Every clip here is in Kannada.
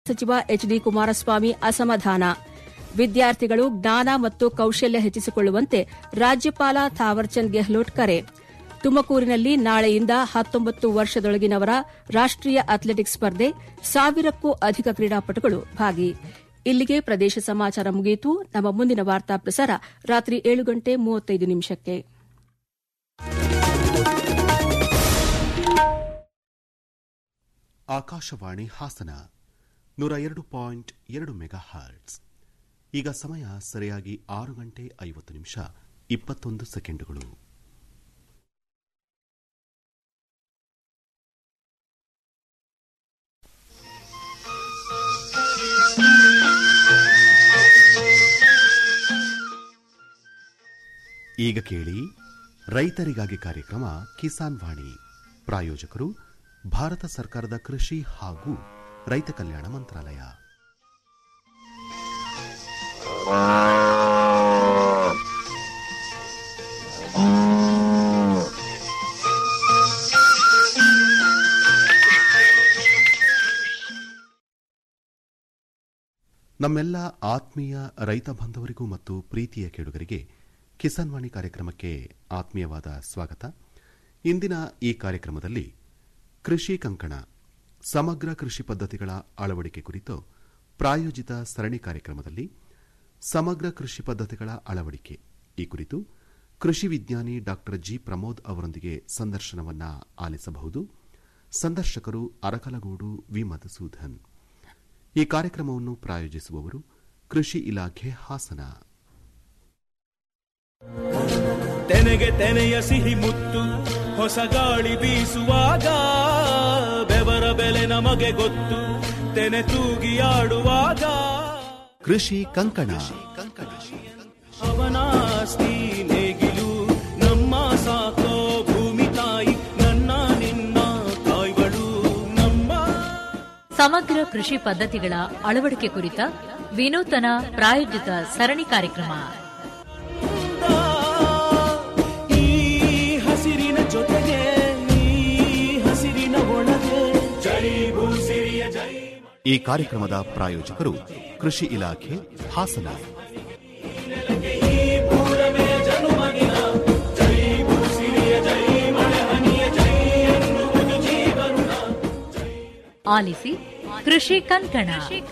ಸಚಿವ ಎಚ್ಡಿ ಕುಮಾರಸ್ವಾಮಿ ಅಸಮಾಧಾನ ವಿದ್ಯಾರ್ಥಿಗಳು ಜ್ಞಾನ ಮತ್ತು ಕೌಶಲ್ಯ ಹೆಚ್ಚಿಸಿಕೊಳ್ಳುವಂತೆ ರಾಜ್ಯಪಾಲ ಥಾವರ್ಚಂದ್ ಗೆಹ್ಲೋಟ್ ಕರೆ ತುಮಕೂರಿನಲ್ಲಿ ನಾಳೆಯಿಂದ ಹತ್ತೊಂಬತ್ತು ವರ್ಷದೊಳಗಿನವರ ರಾಷ್ಟೀಯ ಅಥ್ಲೆಟಿಕ್ಸ್ ಸ್ಪರ್ಧೆ ಸಾವಿರಕ್ಕೂ ಅಧಿಕ ಕ್ರೀಡಾಪಟುಗಳು ಭಾಗಿ ಇಲ್ಲಿಗೆ ಪ್ರದೇಶ ಸಮಾಚಾರ ಮುಗಿಯಿತು ನಮ್ಮ ಮುಂದಿನ ವಾರ್ತಾ ಪ್ರಸಾರ ರಾತ್ರಿ ಏಳು ಗಂಟೆ ಮೂವತ್ತೈದು ನಿಮಿಷಕ್ಕೆ ಆಕಾಶವಾಣಿ ಹಾಸನ ನೂರ ಎರಡು ಪಾಯಿಂಟ್ ಎರಡು ಮೆಗಾ ಹರ್ಟ್ಸ್ ಈಗ ಸಮಯ ಸರಿಯಾಗಿ ಆರು ಗಂಟೆ ಐವತ್ತು ನಿಮಿಷ ಇಪ್ಪತ್ತೊಂದು ಸೆಕೆಂಡುಗಳು ಈಗ ಕೇಳಿ ರೈತರಿಗಾಗಿ ಕಾರ್ಯಕ್ರಮ ಕಿಸಾನ್ ವಾಣಿ ಪ್ರಾಯೋಜಕರು ಭಾರತ ಸರ್ಕಾರದ ಕೃಷಿ ಹಾಗೂ ರೈತ ಕಲ್ಯಾಣ ಮಂತ್ರಾಲಯ ನಮ್ಮೆಲ್ಲ ಆತ್ಮೀಯ ರೈತ ಬಾಂಧವರಿಗೂ ಮತ್ತು ಪ್ರೀತಿಯ ಕೇಳುಗರಿಗೆ ಕಿಸಾನ್ ವಾಣಿ ಕಾರ್ಯಕ್ರಮಕ್ಕೆ ಆತ್ಮೀಯವಾದ ಸ್ವಾಗತ ಇಂದಿನ ಈ ಕಾರ್ಯಕ್ರಮದಲ್ಲಿ ಕೃಷಿ ಕಂಕಣ ಸಮಗ್ರ ಕೃಷಿ ಪದ್ಧತಿಗಳ ಅಳವಡಿಕೆ ಕುರಿತು ಪ್ರಾಯೋಜಿತ ಸರಣಿ ಕಾರ್ಯಕ್ರಮದಲ್ಲಿ ಸಮಗ್ರ ಕೃಷಿ ಪದ್ಧತಿಗಳ ಅಳವಡಿಕೆ ಈ ಕುರಿತು ಕೃಷಿ ವಿಜ್ಞಾನಿ ಡಾ ಜಿ ಪ್ರಮೋದ್ ಅವರೊಂದಿಗೆ ಸಂದರ್ಶನವನ್ನ ಆಲಿಸಬಹುದು ಸಂದರ್ಶಕರು ಅರಕಲಗೂಡು ವಿ ಮಧುಸೂದನ್ ಈ ಕಾರ್ಯಕ್ರಮವನ್ನು ಪ್ರಾಯೋಜಿಸುವವರು ಕೃಷಿ ಇಲಾಖೆ ಹಾಸನ ತೆನೆಗೆ ತೆನೆಯ ಸಿಹಿ ಮುತ್ತು ಹೊಸ ಗಾಳಿ ಬೀಸುವಾಗ ಬೆವರ ಬೆಲೆ ನಮಗೆ ಗೊತ್ತು ತೆನೆ ತೂಗಿಯಾಡುವಾಗ ಕೃಷಿ ಕಂಕಣ ಅವನಾಸ್ತಿ ನೇಗಿಲು ನಮ್ಮ ಸಾಕೋ ಭೂಮಿ ತಾಯಿ ನನ್ನ ನಿನ್ನ ತಾಯ್ಗಳು ನಮ್ಮ ಸಮಗ್ರ ಕೃಷಿ ಪದ್ಧತಿಗಳ ಅಳವಡಿಕೆ ಕುರಿತ ವಿನೂತನ ಪ್ರಾಯೋಜಿತ ಸರಣಿ ಕಾರ್ಯಕ್ರಮ ಈ ಹಸಿರಿನ ಜೊತೆಗೆ ಈ ಹಸಿರಿನ ಒಳಗೆ ಜೈ ಭೂಸಿರಿಯ ಜೈ ಈ ಕಾರ್ಯಕ್ರಮದ ಪ್ರಾಯೋಜಕರು ಕೃಷಿ ಇಲಾಖೆ ಹಾಸನ ಈ ಪೂರವೇ ಜನುಮದಿನ ಜೈ ಭೂಸಿರಿಯ ಜೈ ಮಳೆ ಹನಿಯ ಜೈ ಎನ್ನುವುದು ಜೀವನ ಆಲಿಸಿ ಕೃಷಿ ಕಂಕಣ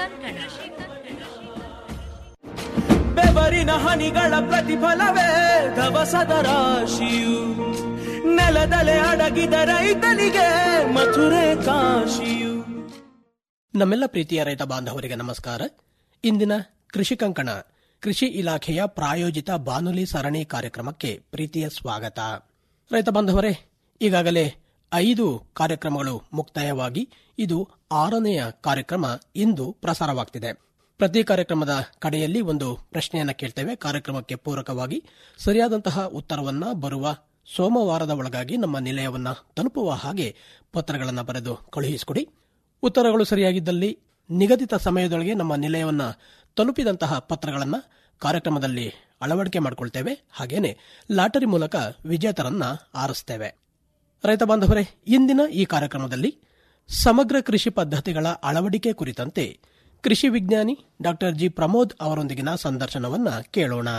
ಬೆವರಿನ ಹನಿಗಳ ಪ್ರತಿಫಲವೇ ಧವಸದ ರಾಶಿಯು ನೆಲದಲೆ ಅಡಗಿದ ರೈತನಿಗೆ ಮಥುರೆ ಕಾಶಿಯು ನಮ್ಮೆಲ್ಲ ಪ್ರೀತಿಯ ರೈತ ಬಾಂಧವರಿಗೆ ನಮಸ್ಕಾರ ಇಂದಿನ ಕೃಷಿ ಕಂಕಣ ಕೃಷಿ ಇಲಾಖೆಯ ಪ್ರಾಯೋಜಿತ ಬಾನುಲಿ ಸರಣಿ ಕಾರ್ಯಕ್ರಮಕ್ಕೆ ಪ್ರೀತಿಯ ಸ್ವಾಗತ ರೈತ ಬಾಂಧವರೇ ಈಗಾಗಲೇ ಐದು ಕಾರ್ಯಕ್ರಮಗಳು ಮುಕ್ತಾಯವಾಗಿ ಇದು ಆರನೆಯ ಕಾರ್ಯಕ್ರಮ ಇಂದು ಪ್ರಸಾರವಾಗ್ತಿದೆ ಪ್ರತಿ ಕಾರ್ಯಕ್ರಮದ ಕಡೆಯಲ್ಲಿ ಒಂದು ಪ್ರಶ್ನೆಯನ್ನ ಕೇಳ್ತೇವೆ ಕಾರ್ಯಕ್ರಮಕ್ಕೆ ಪೂರಕವಾಗಿ ಸರಿಯಾದಂತಹ ಉತ್ತರವನ್ನ ಬರುವ ಸೋಮವಾರದ ಒಳಗಾಗಿ ನಮ್ಮ ನಿಲಯವನ್ನ ತಲುಪುವ ಹಾಗೆ ಪತ್ರಗಳನ್ನು ಬರೆದು ಕಳುಹಿಸಿಕೊಡಿ ಉತ್ತರಗಳು ಸರಿಯಾಗಿದ್ದಲ್ಲಿ ನಿಗದಿತ ಸಮಯದೊಳಗೆ ನಮ್ಮ ನಿಲಯವನ್ನ ತಲುಪಿದಂತಹ ಪತ್ರಗಳನ್ನ ಕಾರ್ಯಕ್ರಮದಲ್ಲಿ ಅಳವಡಿಕೆ ಮಾಡಿಕೊಳ್ತೇವೆ ಹಾಗೇನೆ ಲಾಟರಿ ಮೂಲಕ ವಿಜೇತರನ್ನ ಆರಿಸ್ತೇವೆ ರೈತ ಬಾಂಧವರೇ ಇಂದಿನ ಈ ಕಾರ್ಯಕ್ರಮದಲ್ಲಿ ಸಮಗ್ರ ಕೃಷಿ ಪದ್ಧತಿಗಳ ಅಳವಡಿಕೆ ಕುರಿತಂತೆ ಕೃಷಿ ವಿಜ್ಞಾನಿ ಡಾಕ್ಟರ್ ಜಿ ಪ್ರಮೋದ್ ಅವರೊಂದಿಗಿನ ಸಂದರ್ಶನವನ್ನ ಕೇಳೋಣ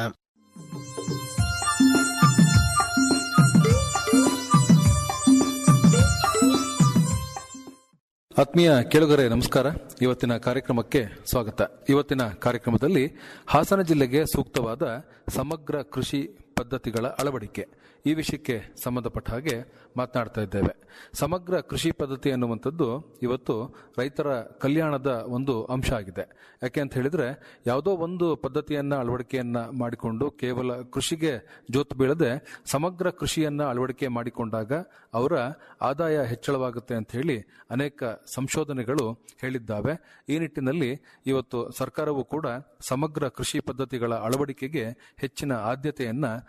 ಆತ್ಮೀಯ ಕೇಳುಗರೆ ನಮಸ್ಕಾರ ಇವತ್ತಿನ ಕಾರ್ಯಕ್ರಮಕ್ಕೆ ಸ್ವಾಗತ ಇವತ್ತಿನ ಕಾರ್ಯಕ್ರಮದಲ್ಲಿ ಹಾಸನ ಜಿಲ್ಲೆಗೆ ಸೂಕ್ತವಾದ ಸಮಗ್ರ ಕೃಷಿ ಪದ್ಧತಿಗಳ ಅಳವಡಿಕೆ ಈ ವಿಷಯಕ್ಕೆ ಸಂಬಂಧಪಟ್ಟ ಹಾಗೆ ಮಾತನಾಡ್ತಾ ಇದ್ದೇವೆ ಸಮಗ್ರ ಕೃಷಿ ಪದ್ಧತಿ ಅನ್ನುವಂಥದ್ದು ಇವತ್ತು ರೈತರ ಕಲ್ಯಾಣದ ಒಂದು ಅಂಶ ಆಗಿದೆ ಯಾಕೆ ಅಂತ ಹೇಳಿದ್ರೆ ಯಾವುದೋ ಒಂದು ಪದ್ಧತಿಯನ್ನ ಅಳವಡಿಕೆಯನ್ನ ಮಾಡಿಕೊಂಡು ಕೇವಲ ಕೃಷಿಗೆ ಜೋತು ಬೀಳದೆ ಸಮಗ್ರ ಕೃಷಿಯನ್ನ ಅಳವಡಿಕೆ ಮಾಡಿಕೊಂಡಾಗ ಅವರ ಆದಾಯ ಹೆಚ್ಚಳವಾಗುತ್ತೆ ಅಂತ ಹೇಳಿ ಅನೇಕ ಸಂಶೋಧನೆಗಳು ಹೇಳಿದ್ದಾವೆ ಈ ನಿಟ್ಟಿನಲ್ಲಿ ಇವತ್ತು ಸರ್ಕಾರವು ಕೂಡ ಸಮಗ್ರ ಕೃಷಿ ಪದ್ಧತಿಗಳ ಅಳವಡಿಕೆಗೆ ಹೆಚ್ಚಿನ ಆದ್ಯತೆಯನ್ನ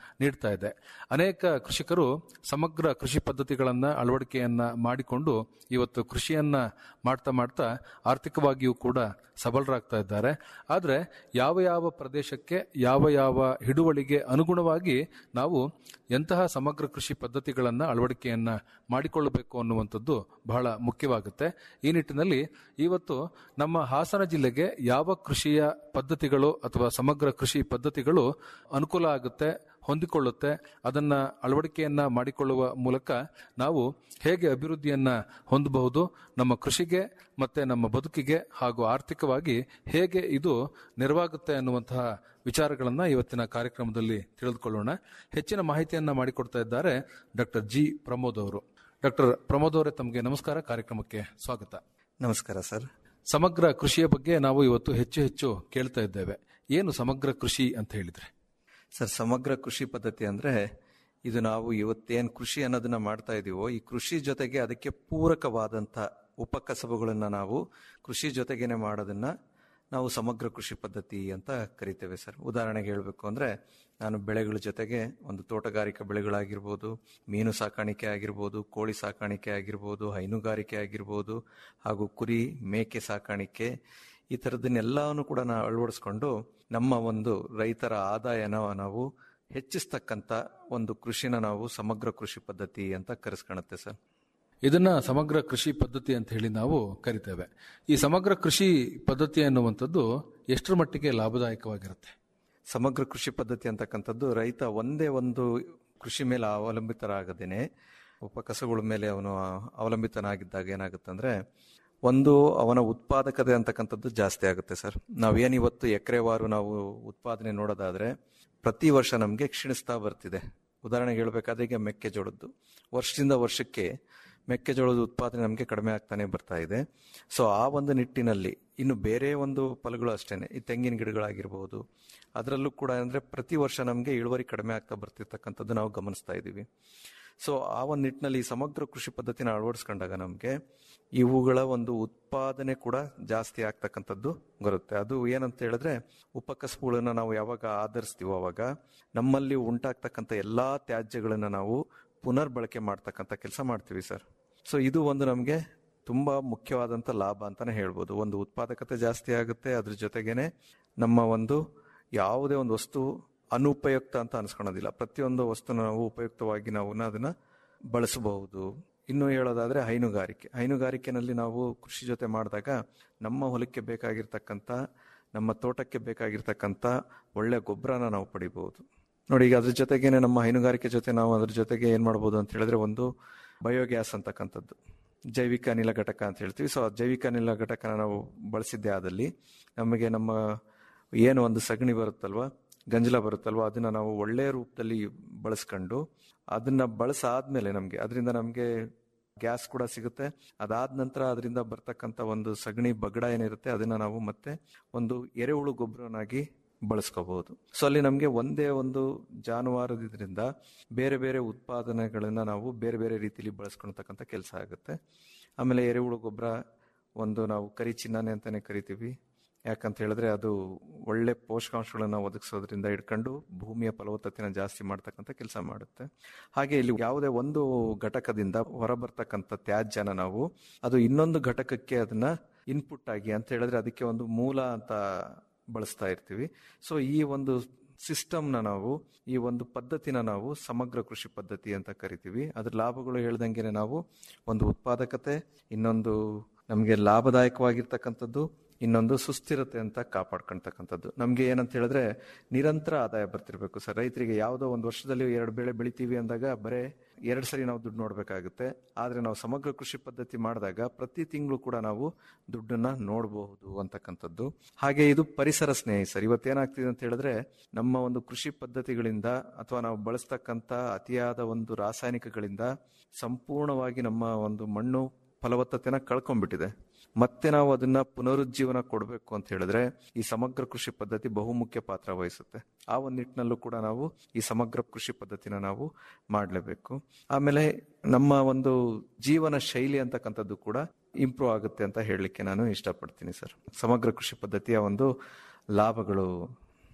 ನೀಡ್ತಾ ಇದೆ ಅನೇಕ ಕೃಷಿಕರು ಸಮಗ್ರ ಕೃಷಿ ಪದ್ಧತಿಗಳನ್ನ ಅಳವಡಿಕೆಯನ್ನ ಮಾಡಿಕೊಂಡು ಇವತ್ತು ಕೃಷಿಯನ್ನ ಮಾಡ್ತಾ ಮಾಡ್ತಾ ಆರ್ಥಿಕವಾಗಿಯೂ ಕೂಡ ಸಬಲರಾಗ್ತಾ ಇದ್ದಾರೆ ಆದರೆ ಯಾವ ಯಾವ ಪ್ರದೇಶಕ್ಕೆ ಯಾವ ಯಾವ ಹಿಡುವಳಿಗೆ ಅನುಗುಣವಾಗಿ ನಾವು ಎಂತಹ ಸಮಗ್ರ ಕೃಷಿ ಪದ್ಧತಿಗಳನ್ನ ಅಳವಡಿಕೆಯನ್ನ ಮಾಡಿಕೊಳ್ಳಬೇಕು ಅನ್ನುವಂಥದ್ದು ಬಹಳ ಮುಖ್ಯವಾಗುತ್ತೆ ಈ ನಿಟ್ಟಿನಲ್ಲಿ ಇವತ್ತು ನಮ್ಮ ಹಾಸನ ಜಿಲ್ಲೆಗೆ ಯಾವ ಕೃಷಿಯ ಪದ್ಧತಿಗಳು ಅಥವಾ ಸಮಗ್ರ ಕೃಷಿ ಪದ್ಧತಿಗಳು ಅನುಕೂಲ ಆಗುತ್ತೆ ಹೊಂದಿಕೊಳ್ಳುತ್ತೆ ಅದನ್ನ ಅಳವಡಿಕೆಯನ್ನ ಮಾಡಿಕೊಳ್ಳುವ ಮೂಲಕ ನಾವು ಹೇಗೆ ಅಭಿವೃದ್ಧಿಯನ್ನ ಹೊಂದಬಹುದು ನಮ್ಮ ಕೃಷಿಗೆ ಮತ್ತೆ ನಮ್ಮ ಬದುಕಿಗೆ ಹಾಗೂ ಆರ್ಥಿಕವಾಗಿ ಹೇಗೆ ಇದು ನೆರವಾಗುತ್ತೆ ಅನ್ನುವಂತಹ ವಿಚಾರಗಳನ್ನ ಇವತ್ತಿನ ಕಾರ್ಯಕ್ರಮದಲ್ಲಿ ತಿಳಿದುಕೊಳ್ಳೋಣ ಹೆಚ್ಚಿನ ಮಾಹಿತಿಯನ್ನ ಮಾಡಿಕೊಡ್ತಾ ಇದ್ದಾರೆ ಡಾಕ್ಟರ್ ಜಿ ಪ್ರಮೋದ್ ಅವರು ಡಾಕ್ಟರ್ ಪ್ರಮೋದ್ ಅವರೇ ತಮಗೆ ನಮಸ್ಕಾರ ಕಾರ್ಯಕ್ರಮಕ್ಕೆ ಸ್ವಾಗತ ನಮಸ್ಕಾರ ಸರ್ ಸಮಗ್ರ ಕೃಷಿಯ ಬಗ್ಗೆ ನಾವು ಇವತ್ತು ಹೆಚ್ಚು ಹೆಚ್ಚು ಕೇಳ್ತಾ ಇದ್ದೇವೆ ಏನು ಸಮಗ್ರ ಕೃಷಿ ಅಂತ ಹೇಳಿದ್ರೆ ಸರ್ ಸಮಗ್ರ ಕೃಷಿ ಪದ್ಧತಿ ಅಂದ್ರೆ ಇದು ನಾವು ಇವತ್ತೇನ್ ಕೃಷಿ ಅನ್ನೋದನ್ನ ಮಾಡ್ತಾ ಇದೀವೋ ಈ ಕೃಷಿ ಜೊತೆಗೆ ಅದಕ್ಕೆ ಪೂರಕವಾದಂತ ಉಪಕಸಬುಗಳನ್ನ ನಾವು ಕೃಷಿ ಜೊತೆಗೇನೆ ಮಾಡೋದನ್ನ ನಾವು ಸಮಗ್ರ ಕೃಷಿ ಪದ್ಧತಿ ಅಂತ ಕರಿತೇವೆ ಸರ್ ಉದಾಹರಣೆಗೆ ಹೇಳಬೇಕು ಅಂದ್ರೆ ನಾನು ಬೆಳೆಗಳ ಜೊತೆಗೆ ಒಂದು ತೋಟಗಾರಿಕಾ ಬೆಳೆಗಳಾಗಿರ್ಬೋದು ಮೀನು ಸಾಕಾಣಿಕೆ ಆಗಿರ್ಬೋದು ಕೋಳಿ ಸಾಕಾಣಿಕೆ ಆಗಿರ್ಬೋದು ಹೈನುಗಾರಿಕೆ ಆಗಿರ್ಬೋದು ಹಾಗೂ ಕುರಿ ಮೇಕೆ ಸಾಕಾಣಿಕೆ ಈ ಥರದನ್ನೆಲ್ಲವನ್ನು ಕೂಡ ನಾವು ಅಳವಡಿಸ್ಕೊಂಡು ನಮ್ಮ ಒಂದು ರೈತರ ಆದಾಯನ ನಾವು ಹೆಚ್ಚಿಸ್ತಕ್ಕಂಥ ಒಂದು ಕೃಷಿನ ನಾವು ಸಮಗ್ರ ಕೃಷಿ ಪದ್ಧತಿ ಅಂತ ಕರೆಸ್ಕೊಳುತ್ತೆ ಸರ್ ಇದನ್ನ ಸಮಗ್ರ ಕೃಷಿ ಪದ್ಧತಿ ಅಂತ ಹೇಳಿ ನಾವು ಕರಿತೇವೆ ಈ ಸಮಗ್ರ ಕೃಷಿ ಪದ್ಧತಿ ಅನ್ನುವಂಥದ್ದು ಎಷ್ಟರ ಮಟ್ಟಿಗೆ ಲಾಭದಾಯಕವಾಗಿರುತ್ತೆ ಸಮಗ್ರ ಕೃಷಿ ಪದ್ಧತಿ ಅಂತಕ್ಕಂಥದ್ದು ರೈತ ಒಂದೇ ಒಂದು ಕೃಷಿ ಮೇಲೆ ಅವಲಂಬಿತರಾಗದೇನೆ ಉಪಕಸಗಳ ಮೇಲೆ ಅವನು ಅವಲಂಬಿತನಾಗಿದ್ದಾಗ ಏನಾಗುತ್ತಂದ್ರೆ ಒಂದು ಅವನ ಉತ್ಪಾದಕತೆ ಅಂತಕ್ಕಂಥದ್ದು ಜಾಸ್ತಿ ಆಗುತ್ತೆ ಸರ್ ನಾವೇನು ಇವತ್ತು ಎಕರೆವಾರು ನಾವು ಉತ್ಪಾದನೆ ನೋಡೋದಾದ್ರೆ ಪ್ರತಿ ವರ್ಷ ನಮಗೆ ಕ್ಷೀಣಿಸ್ತಾ ಬರ್ತಿದೆ ಉದಾಹರಣೆಗೆ ಹೇಳ್ಬೇಕಾದ್ರೆ ಈಗ ಮೆಕ್ಕೆಜೋಳದ್ದು ವರ್ಷದಿಂದ ವರ್ಷಕ್ಕೆ ಮೆಕ್ಕೆಜೋಳದ ಉತ್ಪಾದನೆ ನಮಗೆ ಕಡಿಮೆ ಆಗ್ತಾನೆ ಬರ್ತಾ ಇದೆ ಸೊ ಆ ಒಂದು ನಿಟ್ಟಿನಲ್ಲಿ ಇನ್ನು ಬೇರೆ ಒಂದು ಫಲಗಳು ಅಷ್ಟೇನೆ ಈ ತೆಂಗಿನ ಗಿಡಗಳಾಗಿರ್ಬೋದು ಅದರಲ್ಲೂ ಕೂಡ ಅಂದ್ರೆ ಪ್ರತಿ ವರ್ಷ ನಮಗೆ ಇಳುವರಿ ಕಡಿಮೆ ಆಗ್ತಾ ಬರ್ತಿರ್ತಕ್ಕಂಥದ್ದು ನಾವು ಗಮನಿಸ್ತಾ ಇದ್ದೀವಿ ಸೊ ಆ ಒಂದು ನಿಟ್ಟಿನಲ್ಲಿ ಈ ಸಮಗ್ರ ಕೃಷಿ ಪದ್ಧತಿನ ಅಳವಡಿಸ್ಕೊಂಡಾಗ ನಮಗೆ ಇವುಗಳ ಒಂದು ಉತ್ಪಾದನೆ ಕೂಡ ಜಾಸ್ತಿ ಆಗ್ತಕ್ಕಂಥದ್ದು ಬರುತ್ತೆ ಅದು ಏನಂತ ಹೇಳಿದ್ರೆ ಉಪಕಸಬುಗಳನ್ನ ನಾವು ಯಾವಾಗ ಆಧರಿಸ್ತೀವೋ ಅವಾಗ ನಮ್ಮಲ್ಲಿ ಉಂಟಾಗ್ತಕ್ಕಂಥ ಎಲ್ಲಾ ತ್ಯಾಜ್ಯಗಳನ್ನ ನಾವು ಪುನರ್ ಬಳಕೆ ಮಾಡ್ತಕ್ಕಂಥ ಕೆಲಸ ಮಾಡ್ತೀವಿ ಸರ್ ಸೊ ಇದು ಒಂದು ನಮಗೆ ತುಂಬಾ ಮುಖ್ಯವಾದಂತ ಲಾಭ ಅಂತಾನೆ ಹೇಳ್ಬೋದು ಒಂದು ಉತ್ಪಾದಕತೆ ಜಾಸ್ತಿ ಆಗುತ್ತೆ ಅದ್ರ ಜೊತೆಗೇನೆ ನಮ್ಮ ಒಂದು ಯಾವುದೇ ಒಂದು ವಸ್ತು ಅನುಪಯುಕ್ತ ಅಂತ ಅನ್ಸ್ಕೊಳೋದಿಲ್ಲ ಪ್ರತಿಯೊಂದು ವಸ್ತುನ ನಾವು ಉಪಯುಕ್ತವಾಗಿ ನಾವು ಅದನ್ನ ಬಳಸಬಹುದು ಇನ್ನು ಹೇಳೋದಾದ್ರೆ ಹೈನುಗಾರಿಕೆ ಹೈನುಗಾರಿಕೆನಲ್ಲಿ ನಾವು ಕೃಷಿ ಜೊತೆ ಮಾಡಿದಾಗ ನಮ್ಮ ಹೊಲಕ್ಕೆ ಬೇಕಾಗಿರ್ತಕ್ಕಂಥ ನಮ್ಮ ತೋಟಕ್ಕೆ ಬೇಕಾಗಿರ್ತಕ್ಕಂಥ ಒಳ್ಳೆ ಗೊಬ್ಬರನ ನಾವು ಪಡಿಬಹುದು ನೋಡಿ ಈಗ ಅದ್ರ ಜೊತೆಗೇನೆ ನಮ್ಮ ಹೈನುಗಾರಿಕೆ ಜೊತೆ ನಾವು ಅದ್ರ ಜೊತೆಗೆ ಏನ್ ಮಾಡ್ಬೋದು ಅಂತ ಹೇಳಿದ್ರೆ ಒಂದು ಬಯೋಗ್ಯಾಸ್ ಅಂತಕ್ಕಂಥದ್ದು ಜೈವಿಕ ಅನಿಲ ಘಟಕ ಅಂತ ಹೇಳ್ತೀವಿ ಸೊ ಆ ಜೈವಿಕ ಅನಿಲ ಘಟಕನ ನಾವು ಬಳಸಿದ್ದೇ ಆದಲ್ಲಿ ನಮಗೆ ನಮ್ಮ ಏನು ಒಂದು ಸಗಣಿ ಬರುತ್ತಲ್ವಾ ಗಂಜಲ ಬರುತ್ತಲ್ವಾ ಅದನ್ನ ನಾವು ಒಳ್ಳೆಯ ರೂಪದಲ್ಲಿ ಬಳಸ್ಕೊಂಡು ಅದನ್ನ ಬಳಸಾದ್ಮೇಲೆ ನಮಗೆ ಅದರಿಂದ ನಮಗೆ ಗ್ಯಾಸ್ ಕೂಡ ಸಿಗುತ್ತೆ ಅದಾದ ನಂತರ ಅದರಿಂದ ಬರ್ತಕ್ಕಂಥ ಒಂದು ಸಗಣಿ ಬಗಡ ಏನಿರುತ್ತೆ ಅದನ್ನ ನಾವು ಮತ್ತೆ ಒಂದು ಎರೆಹುಳು ಗೊಬ್ಬರನಾಗಿ ಬಳಸ್ಕೋಬಹುದು ಸೊ ಅಲ್ಲಿ ನಮಗೆ ಒಂದೇ ಒಂದು ಜಾನುವಾರದಿಂದ ಬೇರೆ ಬೇರೆ ಉತ್ಪಾದನೆಗಳನ್ನ ನಾವು ಬೇರೆ ಬೇರೆ ರೀತಿಯಲ್ಲಿ ಬಳಸ್ಕೊಳ್ತಕ್ಕಂಥ ಕೆಲಸ ಆಗುತ್ತೆ ಆಮೇಲೆ ಎರೆಹುಳು ಗೊಬ್ಬರ ಒಂದು ನಾವು ಕರಿ ಚಿನ್ನಾನೆ ಅಂತಾನೆ ಕರಿತೀವಿ ಯಾಕಂತ ಹೇಳಿದ್ರೆ ಅದು ಒಳ್ಳೆ ಪೋಷಕಾಂಶಗಳನ್ನ ಒದಗಿಸೋದ್ರಿಂದ ಹಿಡ್ಕೊಂಡು ಭೂಮಿಯ ಫಲವತ್ತತೆನ ಜಾಸ್ತಿ ಮಾಡ್ತಕ್ಕಂಥ ಕೆಲಸ ಮಾಡುತ್ತೆ ಹಾಗೆ ಇಲ್ಲಿ ಯಾವುದೇ ಒಂದು ಘಟಕದಿಂದ ಹೊರಬರ್ತಕ್ಕಂಥ ತ್ಯಾಜ್ಯನ ನಾವು ಅದು ಇನ್ನೊಂದು ಘಟಕಕ್ಕೆ ಅದನ್ನ ಇನ್ಪುಟ್ ಆಗಿ ಅಂತ ಹೇಳಿದ್ರೆ ಅದಕ್ಕೆ ಒಂದು ಮೂಲ ಅಂತ ಬಳಸ್ತಾ ಇರ್ತೀವಿ ಸೊ ಈ ಒಂದು ಸಿಸ್ಟಮ್ನ ನಾವು ಈ ಒಂದು ಪದ್ಧತಿನ ನಾವು ಸಮಗ್ರ ಕೃಷಿ ಪದ್ಧತಿ ಅಂತ ಕರಿತೀವಿ ಅದ್ರ ಲಾಭಗಳು ಹೇಳ್ದಂಗೆನೆ ನಾವು ಒಂದು ಉತ್ಪಾದಕತೆ ಇನ್ನೊಂದು ನಮಗೆ ಲಾಭದಾಯಕವಾಗಿರ್ತಕ್ಕಂಥದ್ದು ಇನ್ನೊಂದು ಸುಸ್ಥಿರತೆ ಅಂತ ಕಾಪಾಡ್ಕೊಳ್ತಕ್ಕಂಥದ್ದು ನಮಗೆ ಏನಂತ ಹೇಳಿದ್ರೆ ನಿರಂತರ ಆದಾಯ ಬರ್ತಿರ್ಬೇಕು ಸರ್ ರೈತರಿಗೆ ಯಾವುದೋ ಒಂದು ವರ್ಷದಲ್ಲಿ ಎರಡು ಬೆಳೆ ಬೆಳಿತೀವಿ ಅಂದಾಗ ಬರೇ ಎರಡು ಸರಿ ನಾವು ದುಡ್ಡು ನೋಡ್ಬೇಕಾಗುತ್ತೆ ಆದ್ರೆ ನಾವು ಸಮಗ್ರ ಕೃಷಿ ಪದ್ಧತಿ ಮಾಡಿದಾಗ ಪ್ರತಿ ತಿಂಗಳು ಕೂಡ ನಾವು ದುಡ್ಡನ್ನ ನೋಡಬಹುದು ಅಂತಕ್ಕಂಥದ್ದು ಹಾಗೆ ಇದು ಪರಿಸರ ಸ್ನೇಹಿ ಸರ್ ಇವತ್ತೇನಾಗ್ತಿದೆ ಅಂತ ಹೇಳಿದ್ರೆ ನಮ್ಮ ಒಂದು ಕೃಷಿ ಪದ್ಧತಿಗಳಿಂದ ಅಥವಾ ನಾವು ಬಳಸ್ತಕ್ಕಂಥ ಅತಿಯಾದ ಒಂದು ರಾಸಾಯನಿಕಗಳಿಂದ ಸಂಪೂರ್ಣವಾಗಿ ನಮ್ಮ ಒಂದು ಮಣ್ಣು ಫಲವತ್ತತೆನ ಕಳ್ಕೊಂಡ್ಬಿಟ್ಟಿದೆ ಮತ್ತೆ ನಾವು ಅದನ್ನ ಪುನರುಜ್ಜೀವನ ಕೊಡಬೇಕು ಅಂತ ಹೇಳಿದ್ರೆ ಈ ಸಮಗ್ರ ಕೃಷಿ ಪದ್ಧತಿ ಬಹುಮುಖ್ಯ ಪಾತ್ರ ವಹಿಸುತ್ತೆ ಆ ಒಂದು ನಿಟ್ಟಿನಲ್ಲೂ ಕೂಡ ನಾವು ಈ ಸಮಗ್ರ ಕೃಷಿ ಪದ್ಧತಿನ ನಾವು ಮಾಡಲೇಬೇಕು ಆಮೇಲೆ ನಮ್ಮ ಒಂದು ಜೀವನ ಶೈಲಿ ಅಂತಕ್ಕಂಥದ್ದು ಕೂಡ ಇಂಪ್ರೂವ್ ಆಗುತ್ತೆ ಅಂತ ಹೇಳಲಿಕ್ಕೆ ನಾನು ಇಷ್ಟಪಡ್ತೀನಿ ಸರ್ ಸಮಗ್ರ ಕೃಷಿ ಪದ್ಧತಿಯ ಒಂದು ಲಾಭಗಳು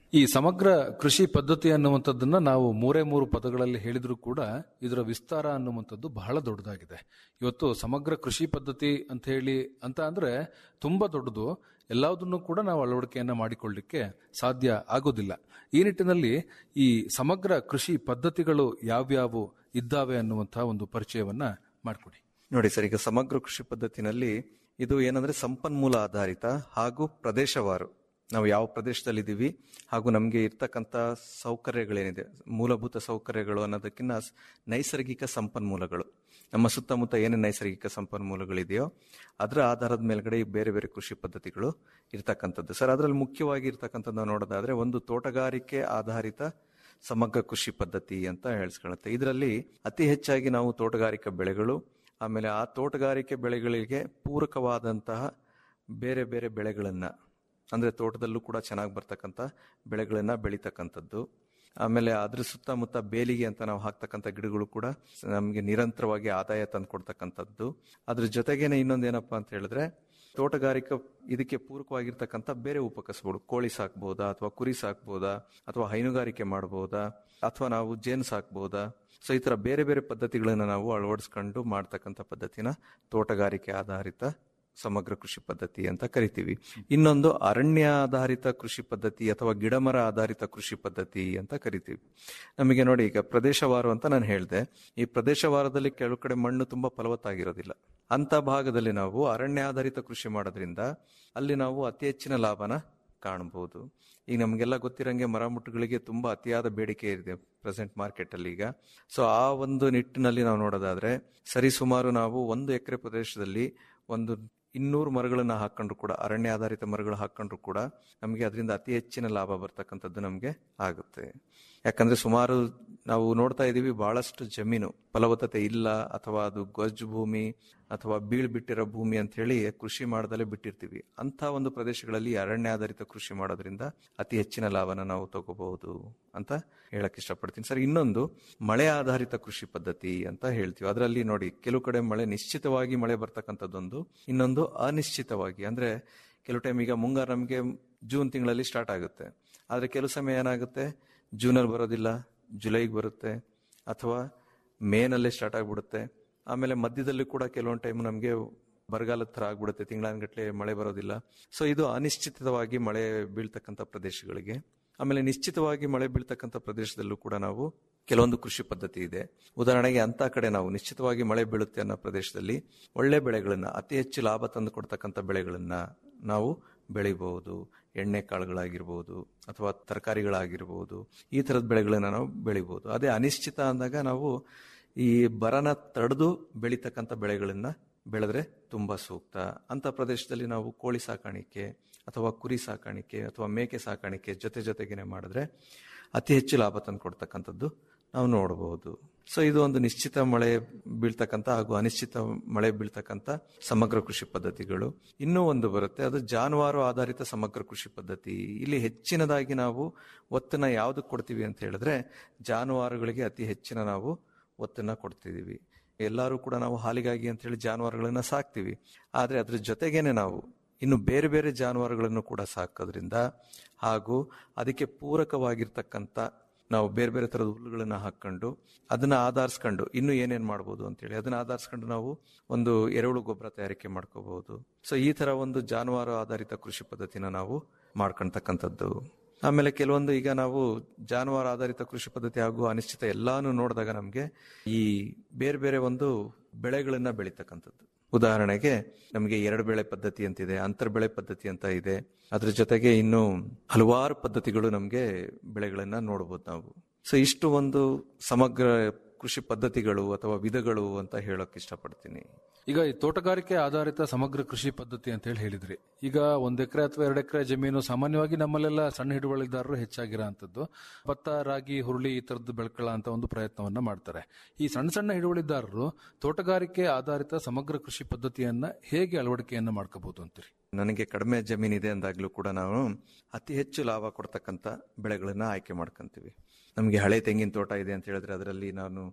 ಈ ಸಮಗ್ರ ಕೃಷಿ ಪದ್ಧತಿ ಅನ್ನುವಂಥದ್ದನ್ನ ನಾವು ಮೂರೇ ಮೂರು ಪದಗಳಲ್ಲಿ ಹೇಳಿದ್ರು ಕೂಡ ಇದರ ವಿಸ್ತಾರ ಅನ್ನುವಂಥದ್ದು ಬಹಳ ದೊಡ್ಡದಾಗಿದೆ ಇವತ್ತು ಸಮಗ್ರ ಕೃಷಿ ಪದ್ಧತಿ ಅಂತ ಹೇಳಿ ಅಂತ ಅಂದ್ರೆ ತುಂಬಾ ದೊಡ್ಡದು ಎಲ್ಲದನ್ನು ಕೂಡ ನಾವು ಅಳವಡಿಕೆಯನ್ನ ಮಾಡಿಕೊಳ್ಳಿಕ್ಕೆ ಸಾಧ್ಯ ಆಗೋದಿಲ್ಲ ಈ ನಿಟ್ಟಿನಲ್ಲಿ ಈ ಸಮಗ್ರ ಕೃಷಿ ಪದ್ಧತಿಗಳು ಯಾವ್ಯಾವು ಇದ್ದಾವೆ ಅನ್ನುವಂತಹ ಒಂದು ಪರಿಚಯವನ್ನ ಮಾಡಿಕೊಡಿ ನೋಡಿ ಸರ್ ಈಗ ಸಮಗ್ರ ಕೃಷಿ ಪದ್ಧತಿನಲ್ಲಿ ಇದು ಏನಂದ್ರೆ ಸಂಪನ್ಮೂಲ ಆಧಾರಿತ ಹಾಗೂ ಪ್ರದೇಶವಾರು ನಾವು ಯಾವ ಪ್ರದೇಶದಲ್ಲಿ ಇದ್ದೀವಿ ಹಾಗೂ ನಮಗೆ ಇರ್ತಕ್ಕಂಥ ಸೌಕರ್ಯಗಳೇನಿದೆ ಮೂಲಭೂತ ಸೌಕರ್ಯಗಳು ಅನ್ನೋದಕ್ಕಿಂತ ಸ್- ನೈಸರ್ಗಿಕ ಸಂಪನ್ಮೂಲಗಳು ನಮ್ಮ ಸುತ್ತಮುತ್ತ ಏನೇನು ನೈಸರ್ಗಿಕ ಸಂಪನ್ಮೂಲಗಳಿದೆಯೋ ಅದರ ಆಧಾರದ ಮೇಲ್ಗಡೆ ಈ ಬೇರೆ ಬೇರೆ ಕೃಷಿ ಪದ್ಧತಿಗಳು ಇರ್ತಕ್ಕಂಥದ್ದು ಸರ್ ಅದರಲ್ಲಿ ಮುಖ್ಯವಾಗಿ ಇರ್ತಕ್ಕಂಥದ್ದು ನಾವು ನೋಡೋದಾದ್ರೆ ಒಂದು ತೋಟಗಾರಿಕೆ ಆಧಾರಿತ ಸಮಗ್ರ ಕೃಷಿ ಪದ್ಧತಿ ಅಂತ ಹೇಳಿಸ್ಕೊಳ್ಳುತ್ತೆ ಇದರಲ್ಲಿ ಅತಿ ಹೆಚ್ಚಾಗಿ ನಾವು ತೋಟಗಾರಿಕಾ ಬೆಳೆಗಳು ಆಮೇಲೆ ಆ ತೋಟಗಾರಿಕೆ ಬೆಳೆಗಳಿಗೆ ಪೂರಕವಾದಂತಹ ಬೇರೆ ಬೇರೆ ಬೆಳೆಗಳನ್ನ ಅಂದ್ರೆ ತೋಟದಲ್ಲೂ ಕೂಡ ಚೆನ್ನಾಗಿ ಬರ್ತಕ್ಕಂಥ ಬೆಳೆಗಳನ್ನ ಬೆಳೀತಕ್ಕಂಥದ್ದು ಆಮೇಲೆ ಅದ್ರ ಸುತ್ತಮುತ್ತ ಬೇಲಿಗೆ ಅಂತ ನಾವು ಹಾಕ್ತಕ್ಕಂಥ ಗಿಡಗಳು ಕೂಡ ನಮಗೆ ನಿರಂತರವಾಗಿ ಆದಾಯ ತಂದು ಕೊಡ್ತಕ್ಕಂಥದ್ದು ಅದ್ರ ಜೊತೆಗೇನೆ ಇನ್ನೊಂದೇನಪ್ಪ ಅಂತ ಹೇಳಿದ್ರೆ ತೋಟಗಾರಿಕಾ ಇದಕ್ಕೆ ಪೂರಕವಾಗಿರ್ತಕ್ಕಂಥ ಬೇರೆ ಉಪಕಸಬುಗಳು ಕೋಳಿ ಸಾಕ್ಬೋದಾ ಅಥವಾ ಕುರಿ ಸಾಕ್ಬೋದಾ ಅಥವಾ ಹೈನುಗಾರಿಕೆ ಮಾಡ್ಬೋದಾ ಅಥವಾ ನಾವು ಜೇನು ಸಾಕ್ಬೋದಾ ಸೊ ಈ ತರ ಬೇರೆ ಬೇರೆ ಪದ್ಧತಿಗಳನ್ನ ನಾವು ಅಳವಡಿಸ್ಕೊಂಡು ಮಾಡ್ತಕ್ಕಂಥ ಪದ್ಧತಿನ ತೋಟಗಾರಿಕೆ ಆಧಾರಿತ ಸಮಗ್ರ ಕೃಷಿ ಪದ್ಧತಿ ಅಂತ ಕರಿತೀವಿ ಇನ್ನೊಂದು ಅರಣ್ಯ ಆಧಾರಿತ ಕೃಷಿ ಪದ್ಧತಿ ಅಥವಾ ಗಿಡಮರ ಆಧಾರಿತ ಕೃಷಿ ಪದ್ಧತಿ ಅಂತ ಕರಿತೀವಿ ನಮಗೆ ನೋಡಿ ಈಗ ಪ್ರದೇಶವಾರು ಅಂತ ನಾನು ಹೇಳಿದೆ ಈ ಪ್ರದೇಶವಾರದಲ್ಲಿ ಕೆಲವು ಕಡೆ ಮಣ್ಣು ತುಂಬಾ ಫಲವತ್ತಾಗಿರೋದಿಲ್ಲ ಅಂತ ಭಾಗದಲ್ಲಿ ನಾವು ಅರಣ್ಯ ಆಧಾರಿತ ಕೃಷಿ ಮಾಡೋದ್ರಿಂದ ಅಲ್ಲಿ ನಾವು ಅತಿ ಹೆಚ್ಚಿನ ಲಾಭನ ಕಾಣಬಹುದು ಈಗ ನಮಗೆಲ್ಲ ಗೊತ್ತಿರಂಗೆ ಮರಮುಟ್ಟುಗಳಿಗೆ ತುಂಬಾ ಅತಿಯಾದ ಬೇಡಿಕೆ ಇದೆ ಪ್ರೆಸೆಂಟ್ ಮಾರ್ಕೆಟ್ ಅಲ್ಲಿ ಈಗ ಸೊ ಆ ಒಂದು ನಿಟ್ಟಿನಲ್ಲಿ ನಾವು ನೋಡೋದಾದ್ರೆ ಸರಿಸುಮಾರು ನಾವು ಒಂದು ಎಕರೆ ಪ್ರದೇಶದಲ್ಲಿ ಒಂದು ಇನ್ನೂರು ಮರಗಳನ್ನ ಹಾಕೊಂಡ್ರು ಕೂಡ ಅರಣ್ಯ ಆಧಾರಿತ ಮರಗಳು ಹಾಕೊಂಡ್ರು ಕೂಡ ನಮಗೆ ಅದರಿಂದ ಅತಿ ಹೆಚ್ಚಿನ ಲಾಭ ಬರ್ತಕ್ಕಂಥದ್ದು ನಮಗೆ ಆಗುತ್ತೆ ಯಾಕಂದ್ರೆ ಸುಮಾರು ನಾವು ನೋಡ್ತಾ ಇದೀವಿ ಬಹಳಷ್ಟು ಜಮೀನು ಫಲವತ್ತತೆ ಇಲ್ಲ ಅಥವಾ ಅದು ಗೊಜ್ಜು ಭೂಮಿ ಅಥವಾ ಬೀಳ್ ಬಿಟ್ಟಿರೋ ಭೂಮಿ ಅಂತ ಹೇಳಿ ಕೃಷಿ ಮಾಡದಲ್ಲೇ ಬಿಟ್ಟಿರ್ತೀವಿ ಅಂತ ಒಂದು ಪ್ರದೇಶಗಳಲ್ಲಿ ಅರಣ್ಯ ಆಧಾರಿತ ಕೃಷಿ ಮಾಡೋದ್ರಿಂದ ಅತಿ ಹೆಚ್ಚಿನ ಲಾಭನ ನಾವು ತಗೋಬಹುದು ಅಂತ ಹೇಳಕ್ ಇಷ್ಟಪಡ್ತೀನಿ ಸರ್ ಇನ್ನೊಂದು ಮಳೆ ಆಧಾರಿತ ಕೃಷಿ ಪದ್ಧತಿ ಅಂತ ಹೇಳ್ತೀವಿ ಅದರಲ್ಲಿ ನೋಡಿ ಕೆಲವು ಕಡೆ ಮಳೆ ನಿಶ್ಚಿತವಾಗಿ ಮಳೆ ಬರ್ತಕ್ಕಂಥದ್ದೊಂದು ಇನ್ನೊಂದು ಅನಿಶ್ಚಿತವಾಗಿ ಅಂದ್ರೆ ಕೆಲವು ಟೈಮ್ ಈಗ ಮುಂಗಾರು ನಮಗೆ ಜೂನ್ ತಿಂಗಳಲ್ಲಿ ಸ್ಟಾರ್ಟ್ ಆಗುತ್ತೆ ಆದ್ರೆ ಕೆಲವು ಸಮಯ ಏನಾಗುತ್ತೆ ಜೂನಲ್ಲಿ ಬರೋದಿಲ್ಲ ಜುಲೈಗೆ ಬರುತ್ತೆ ಅಥವಾ ಮೇನಲ್ಲೇ ಸ್ಟಾರ್ಟ್ ಆಗ್ಬಿಡುತ್ತೆ ಆಮೇಲೆ ಮಧ್ಯದಲ್ಲಿ ಕೂಡ ಕೆಲವೊಂದು ಟೈಮ್ ನಮಗೆ ಬರಗಾಲದ ತರ ಆಗ್ಬಿಡುತ್ತೆ ತಿಂಗಳಾನ್ಗಟ್ಲೆ ಮಳೆ ಬರೋದಿಲ್ಲ ಸೊ ಇದು ಅನಿಶ್ಚಿತವಾಗಿ ಮಳೆ ಬೀಳ್ತಕ್ಕಂಥ ಪ್ರದೇಶಗಳಿಗೆ ಆಮೇಲೆ ನಿಶ್ಚಿತವಾಗಿ ಮಳೆ ಬೀಳ್ತಕ್ಕಂಥ ಪ್ರದೇಶದಲ್ಲೂ ಕೂಡ ನಾವು ಕೆಲವೊಂದು ಕೃಷಿ ಪದ್ಧತಿ ಇದೆ ಉದಾಹರಣೆಗೆ ಅಂತ ಕಡೆ ನಾವು ನಿಶ್ಚಿತವಾಗಿ ಮಳೆ ಬೀಳುತ್ತೆ ಅನ್ನೋ ಪ್ರದೇಶದಲ್ಲಿ ಒಳ್ಳೆ ಬೆಳೆಗಳನ್ನ ಅತಿ ಹೆಚ್ಚು ಲಾಭ ತಂದು ಕೊಡ್ತಕ್ಕಂಥ ಬೆಳೆಗಳನ್ನ ನಾವು ಬೆಳಿಬಹುದು ಎಣ್ಣೆ ಕಾಳುಗಳಾಗಿರ್ಬೋದು ಅಥವಾ ತರಕಾರಿಗಳಾಗಿರ್ಬೋದು ಈ ತರದ ಬೆಳೆಗಳನ್ನ ನಾವು ಬೆಳಿಬಹುದು ಅದೇ ಅನಿಶ್ಚಿತ ಅಂದಾಗ ನಾವು ಈ ಬರನ ತಡೆದು ಬೆಳೀತಕ್ಕಂಥ ಬೆಳೆಗಳನ್ನ ಬೆಳೆದ್ರೆ ತುಂಬಾ ಸೂಕ್ತ ಅಂತ ಪ್ರದೇಶದಲ್ಲಿ ನಾವು ಕೋಳಿ ಸಾಕಾಣಿಕೆ ಅಥವಾ ಕುರಿ ಸಾಕಾಣಿಕೆ ಅಥವಾ ಮೇಕೆ ಸಾಕಾಣಿಕೆ ಜೊತೆ ಜೊತೆಗೇನೆ ಮಾಡಿದ್ರೆ ಅತಿ ಹೆಚ್ಚು ಲಾಭ ತಂದು ಕೊಡ್ತಕ್ಕಂಥದ್ದು ನಾವು ನೋಡಬಹುದು ಸೊ ಇದು ಒಂದು ನಿಶ್ಚಿತ ಮಳೆ ಬೀಳ್ತಕ್ಕಂಥ ಹಾಗೂ ಅನಿಶ್ಚಿತ ಮಳೆ ಬೀಳ್ತಕ್ಕಂಥ ಸಮಗ್ರ ಕೃಷಿ ಪದ್ಧತಿಗಳು ಇನ್ನೂ ಒಂದು ಬರುತ್ತೆ ಅದು ಜಾನುವಾರು ಆಧಾರಿತ ಸಮಗ್ರ ಕೃಷಿ ಪದ್ಧತಿ ಇಲ್ಲಿ ಹೆಚ್ಚಿನದಾಗಿ ನಾವು ಒತ್ತನ್ನ ಯಾವ್ದಕ್ಕೆ ಕೊಡ್ತೀವಿ ಅಂತ ಹೇಳಿದ್ರೆ ಜಾನುವಾರುಗಳಿಗೆ ಅತಿ ಹೆಚ್ಚಿನ ನಾವು ಒತ್ತನ್ನ ಕೊಡ್ತಿದೀವಿ ಎಲ್ಲರೂ ಕೂಡ ನಾವು ಹಾಲಿಗಾಗಿ ಅಂತ ಹೇಳಿ ಜಾನುವಾರುಗಳನ್ನ ಸಾಕ್ತಿವಿ ಆದ್ರೆ ಅದ್ರ ಜೊತೆಗೇನೆ ನಾವು ಇನ್ನು ಬೇರೆ ಬೇರೆ ಜಾನುವಾರುಗಳನ್ನು ಕೂಡ ಸಾಕೋದ್ರಿಂದ ಹಾಗೂ ಅದಕ್ಕೆ ಪೂರಕವಾಗಿರ್ತಕ್ಕಂಥ ನಾವು ಬೇರೆ ಬೇರೆ ತರದ ಹುಲ್ಲುಗಳನ್ನ ಹಾಕೊಂಡು ಅದನ್ನ ಆಧರಿಸ್ಕೊಂಡು ಇನ್ನು ಏನೇನ್ ಮಾಡ್ಬೋದು ಅಂತೇಳಿ ಅದನ್ನ ಆಧರಿಸ್ಕೊಂಡು ನಾವು ಒಂದು ಎರೆಹುಳು ಗೊಬ್ಬರ ತಯಾರಿಕೆ ಮಾಡ್ಕೋಬಹುದು ಸೊ ಈ ತರ ಒಂದು ಜಾನುವಾರು ಆಧಾರಿತ ಕೃಷಿ ಪದ್ಧತಿನ ನಾವು ಮಾಡ್ಕೊಳ್ತಕ್ಕಂಥದ್ದು ಆಮೇಲೆ ಕೆಲವೊಂದು ಈಗ ನಾವು ಜಾನುವಾರು ಆಧಾರಿತ ಕೃಷಿ ಪದ್ಧತಿ ಹಾಗೂ ಅನಿಶ್ಚಿತ ಎಲ್ಲಾನು ನೋಡಿದಾಗ ನಮಗೆ ಈ ಬೇರೆ ಬೇರೆ ಒಂದು ಬೆಳೆಗಳನ್ನ ಬೆಳೀತಕ್ಕಂಥದ್ದು ಉದಾಹರಣೆಗೆ ನಮಗೆ ಎರಡು ಬೆಳೆ ಪದ್ಧತಿ ಅಂತಿದೆ ಅಂತರ್ ಬೆಳೆ ಪದ್ಧತಿ ಅಂತ ಇದೆ ಅದ್ರ ಜೊತೆಗೆ ಇನ್ನು ಹಲವಾರು ಪದ್ಧತಿಗಳು ನಮಗೆ ಬೆಳೆಗಳನ್ನ ನೋಡಬಹುದು ನಾವು ಸೊ ಇಷ್ಟು ಒಂದು ಸಮಗ್ರ ಕೃಷಿ ಪದ್ಧತಿಗಳು ಅಥವಾ ವಿಧಗಳು ಅಂತ ಹೇಳಕ್ ಇಷ್ಟಪಡ್ತೀನಿ ಈಗ ಈ ತೋಟಗಾರಿಕೆ ಆಧಾರಿತ ಸಮಗ್ರ ಕೃಷಿ ಪದ್ಧತಿ ಅಂತ ಹೇಳಿ ಹೇಳಿದ್ರಿ ಈಗ ಒಂದ್ ಎಕರೆ ಅಥವಾ ಎರಡು ಎಕರೆ ಜಮೀನು ಸಾಮಾನ್ಯವಾಗಿ ನಮ್ಮಲ್ಲೆಲ್ಲ ಸಣ್ಣ ಹಿಡುವಳಿದಾರರು ಹೆಚ್ಚಾಗಿರೋ ಅಂತದ್ದು ಭತ್ತ ರಾಗಿ ಹುರುಳಿ ಈ ತರದ್ದು ಬೆಳ್ಕೊಳ್ಳೋ ಅಂತ ಒಂದು ಪ್ರಯತ್ನವನ್ನ ಮಾಡ್ತಾರೆ ಈ ಸಣ್ಣ ಸಣ್ಣ ಹಿಡುವಳಿದಾರರು ತೋಟಗಾರಿಕೆ ಆಧಾರಿತ ಸಮಗ್ರ ಕೃಷಿ ಪದ್ಧತಿಯನ್ನ ಹೇಗೆ ಅಳವಡಿಕೆಯನ್ನ ಮಾಡ್ಕೋಬಹುದು ಅಂತೀರಿ ನನಗೆ ಕಡಿಮೆ ಜಮೀನಿದೆ ಅಂದಾಗ್ಲೂ ಕೂಡ ನಾವು ಅತಿ ಹೆಚ್ಚು ಲಾಭ ಕೊಡ್ತಕ್ಕಂಥ ಬೆಳೆಗಳನ್ನ ಆಯ್ಕೆ ಮಾಡ್ಕೊಂತೀವಿ ನಮಗೆ ಹಳೆ ತೆಂಗಿನ ತೋಟ ಇದೆ ಅಂತ ಹೇಳಿದ್ರೆ ಅದರಲ್ಲಿ ನಾನು